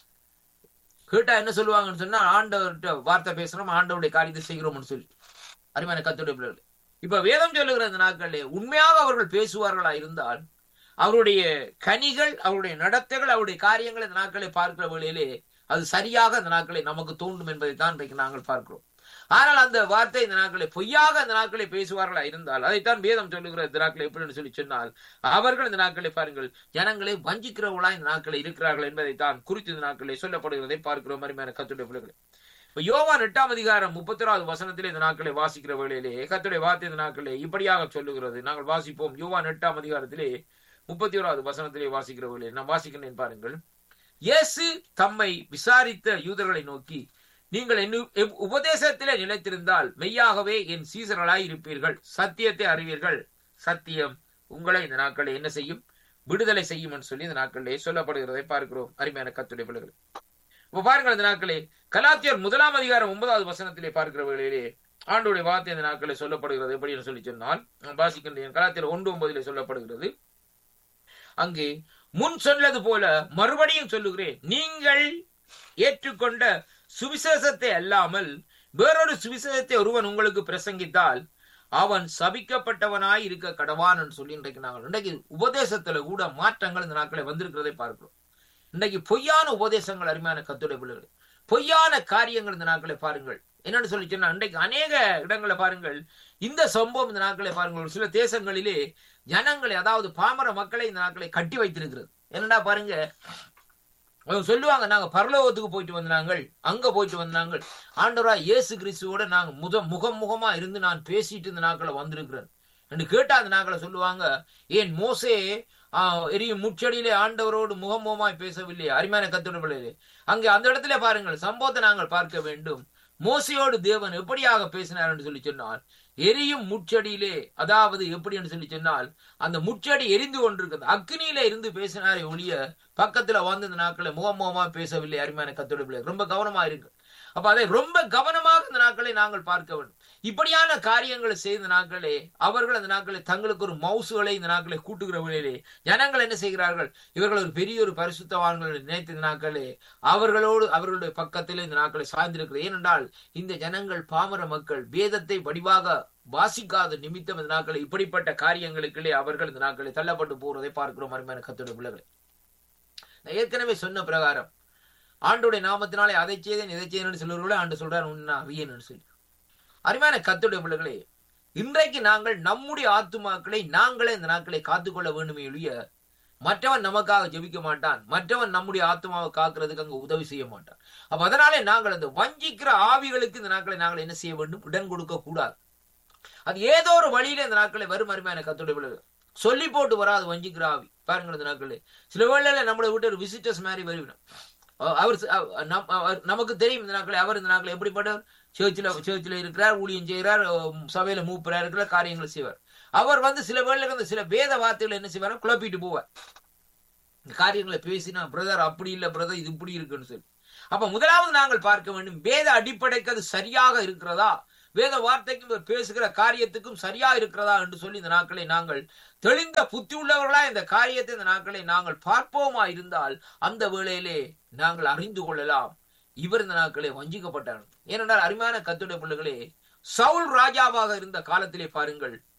கேட்டா என்ன சொல்லுவாங்கன்னு சொன்னா ஆண்டவர்கிட்ட வார்த்தை பேசுறோம் ஆண்டவருடைய காரியத்தை செய்கிறோம்னு சொல்லி அருமையான கத்துடைய பிள்ளைகள் இப்ப வேதம் சொல்லுகிற இந்த நாட்களிலே உண்மையாக அவர்கள் பேசுவார்களா இருந்தால் அவருடைய கனிகள் அவருடைய நடத்தைகள் அவருடைய காரியங்கள் இந்த நாட்களை பார்க்கிற வேளையிலே அது சரியாக இந்த நாட்களை நமக்கு தோன்றும் என்பதை தான் இன்றைக்கு நாங்கள் பார்க்கிறோம் ஆனால் அந்த வார்த்தை இந்த நாட்களை பொய்யாக இந்த நாட்களை பேசுவார்களா இருந்தால் அதைத்தான் வேதம் சொல்லுகிற இந்த நாட்களை எப்படின்னு சொல்லி சொன்னால் அவர்கள் இந்த நாட்களை பாருங்கள் ஜனங்களை வஞ்சிக்கிறவர்களா இந்த நாட்களை இருக்கிறார்கள் என்பதைத்தான் குறித்து இந்த நாட்களை சொல்லப்படுகிறதை பார்க்கிறோம் அருமையான கத்துடைய பிள்ளைகளை இப்ப யோவான் எட்டாம் அதிகாரம் முப்பத்தி வசனத்திலே இந்த நாட்களை வாசிக்கிற வேளையிலே கத்துடைய வார்த்தை இந்த நாட்களே இப்படியாக சொல்லுகிறது நாங்கள் வாசிப்போம் யோவான் எட்டாம் அதிகாரத்திலே முப்பத்தி ஓராவது வசனத்திலே வாசிக்கிற வேளையிலே நான் வாசிக்கிறேன் பாருங்கள் இயேசு தம்மை விசாரித்த யூதர்களை நோக்கி நீங்கள் என் உபதேசத்திலே நிலைத்திருந்தால் மெய்யாகவே என் சீசர்களாய் இருப்பீர்கள் சத்தியத்தை அறிவீர்கள் சத்தியம் உங்களை இந்த நாட்களை என்ன செய்யும் விடுதலை செய்யும் என்று சொல்லி இந்த நாட்களிலே சொல்லப்படுகிறதை பார்க்கிறோம் அருமையான கத்துடைய பிள்ளைகள் இப்ப பாருங்கள் இந்த நாட்களே கலாத்தியர் முதலாம் அதிகாரம் ஒன்பதாவது வசனத்திலே பார்க்கிற வேளையிலே ஆண்டுடைய வார்த்தை இந்த நாட்களை சொல்லப்படுகிறது எப்படி என்று சொல்லி சொன்னால் வாசிக்கின்றேன் கலாத்தியர் ஒன்று ஒன்பதிலே சொல்லப்படுகிறது அங்கே முன் சொன்னது போல மறுபடியும் சொல்லுகிறேன் நீங்கள் ஏற்றுக்கொண்ட சுவிசேஷத்தை அல்லாமல் வேறொரு சுவிசேஷத்தை ஒருவன் உங்களுக்கு பிரசங்கித்தால் அவன் சபிக்கப்பட்டவனாய் இருக்க கடவான் சொல்லி இன்றைக்கு நாங்கள் இன்றைக்கு உபதேசத்துல கூட மாற்றங்கள் இந்த நாட்களை வந்திருக்கிறதை பார்க்கிறோம் இன்றைக்கு பொய்யான உபதேசங்கள் அருமையான கத்துடைய பிள்ளைகள் பொய்யான காரியங்கள் இந்த நாட்களை பாருங்கள் என்னன்னு சொல்லி சொன்னா இன்றைக்கு அநேக இடங்களை பாருங்கள் இந்த சம்பவம் இந்த நாட்களை பாருங்கள் ஒரு சில தேசங்களிலே ஜனங்களை அதாவது பாமர மக்களை இந்த நாட்களை கட்டி வைத்திருக்கிறது என்னடா பாருங்க அவங்க சொல்லுவாங்க நாங்க பரலோகத்துக்கு போயிட்டு வந்தாங்க அங்க போயிட்டு வந்தாங்க ஆண்டவரா இயேசு கிறிஸ்துவோட நாங்க முத முகம் முகமா இருந்து நான் பேசிட்டு இந்த நாட்களை வந்திருக்கிறேன் என்று கேட்டா அந்த நாட்களை சொல்லுவாங்க ஏன் மோசே ஆஹ் எரியும் முச்சடியிலே ஆண்டவரோடு முகமுகமாய் பேசவில்லை அருமையான கத்துடவில்லை அங்கே அந்த இடத்துல பாருங்கள் சம்பவத்தை நாங்கள் பார்க்க வேண்டும் மோசையோடு தேவன் எப்படியாக பேசினார் என்று சொல்லி சொன்னால் எரியும் முச்சடியிலே அதாவது எப்படி என்று சொல்லி சொன்னால் அந்த முச்சடி எரிந்து கொண்டிருக்கிறது அக்னியில இருந்து பேசினாரே ஒழிய பக்கத்துல வந்து இந்த நாட்களை முகமுகமா பேசவில்லை அருமையான கத்தோட பிள்ளை ரொம்ப கவனமா இருக்கு அப்ப அதை ரொம்ப கவனமாக இந்த நாட்களை நாங்கள் பார்க்க வேண்டும் இப்படியான காரியங்களை செய்த நாட்களே அவர்கள் அந்த நாட்களை தங்களுக்கு ஒரு மவுசுகளை இந்த நாட்களை கூட்டுகிற வேளையிலே ஜனங்கள் என்ன செய்கிறார்கள் இவர்கள் ஒரு பெரிய ஒரு பரிசுத்தவான்கள் நினைத்த இந்த நாட்களே அவர்களோடு அவர்களுடைய பக்கத்தில் இந்த நாட்களை சாய்ந்திருக்கிறது ஏனென்றால் இந்த ஜனங்கள் பாமர மக்கள் வேதத்தை வடிவாக வாசிக்காத நிமித்தம் இந்த நாட்களை இப்படிப்பட்ட காரியங்களுக்குள்ளே அவர்கள் இந்த நாட்களை தள்ளப்பட்டு போறதை பார்க்கிறோம் அருமையான கத்தோட பிள்ளைகளை நான் ஏற்கனவே சொன்ன பிரகாரம் ஆண்டுடைய நாமத்தினாலே அதை செய்தேன் இதை செய்தேன் சொல்லுவர்களே ஆண்டு சொல்றார் உன்னை அறியேன்னு சொல்லி அருமையான கத்துடைய பிள்ளைகளே இன்றைக்கு நாங்கள் நம்முடைய ஆத்துமாக்களை நாங்களே இந்த நாட்களை காத்துக்கொள்ள வேண்டுமே ஒழிய மற்றவன் நமக்காக ஜெபிக்க மாட்டான் மற்றவன் நம்முடைய ஆத்மாவை காக்கிறதுக்கு அங்க உதவி செய்ய மாட்டான் அப்ப அதனாலே நாங்கள் அந்த வஞ்சிக்கிற ஆவிகளுக்கு இந்த நாட்களை நாங்கள் என்ன செய்ய வேண்டும் இடம் கொடுக்க கூடாது அது ஏதோ ஒரு வழியில இந்த நாட்களை வரும் அருமையான கத்துடைய பிள்ளைகள் சொல்லி போட்டு வராது வஞ்சிக்கிற ஆவி பாருங்கள் இந்த நாட்களே சில வேளையில நம்மளை விட்டு ஒரு விசிட்டர்ஸ் மாதிரி வருவிடும் அவர் நமக்கு தெரியும் இந்த நாட்களை அவர் இந்த நாட்களை எப்படிப்பட்டவர் சேர்ச்சில் சேர்ச்சில் இருக்கிறார் ஊழியம் செய்கிறார் சபையில மூப்பரா இருக்கிற காரியங்களை செய்வார் அவர் வந்து சில வேளையில வந்து சில வேத வார்த்தைகளை என்ன செய்வார் குழப்பிட்டு போவார் இந்த காரியங்களை பேசினா பிரதர் அப்படி இல்ல பிரதர் இது இப்படி இருக்குன்னு சொல்லி அப்ப முதலாவது நாங்கள் பார்க்க வேண்டும் வேத அடிப்படைக்கு அது சரியாக இருக்கிறதா வேத வார்த்தைக்கும் பேசுகிற காரியத்துக்கும் சரியா இருக்கிறதா என்று சொல்லி இந்த நாட்களை நாங்கள் தெளிந்த புத்தி உள்ளவர்களா இந்த காரியத்தை இந்த நாட்களை நாங்கள் பார்ப்போமா இருந்தால் அந்த வேளையிலே நாங்கள் அறிந்து கொள்ளலாம் இவர் இந்த நாட்களே வஞ்சிக்கப்பட்டார் ஏனென்றால் அருமையான கத்துடைய பிள்ளைகளே சவுல் ராஜாவாக இருந்த காலத்திலே பாருங்கள்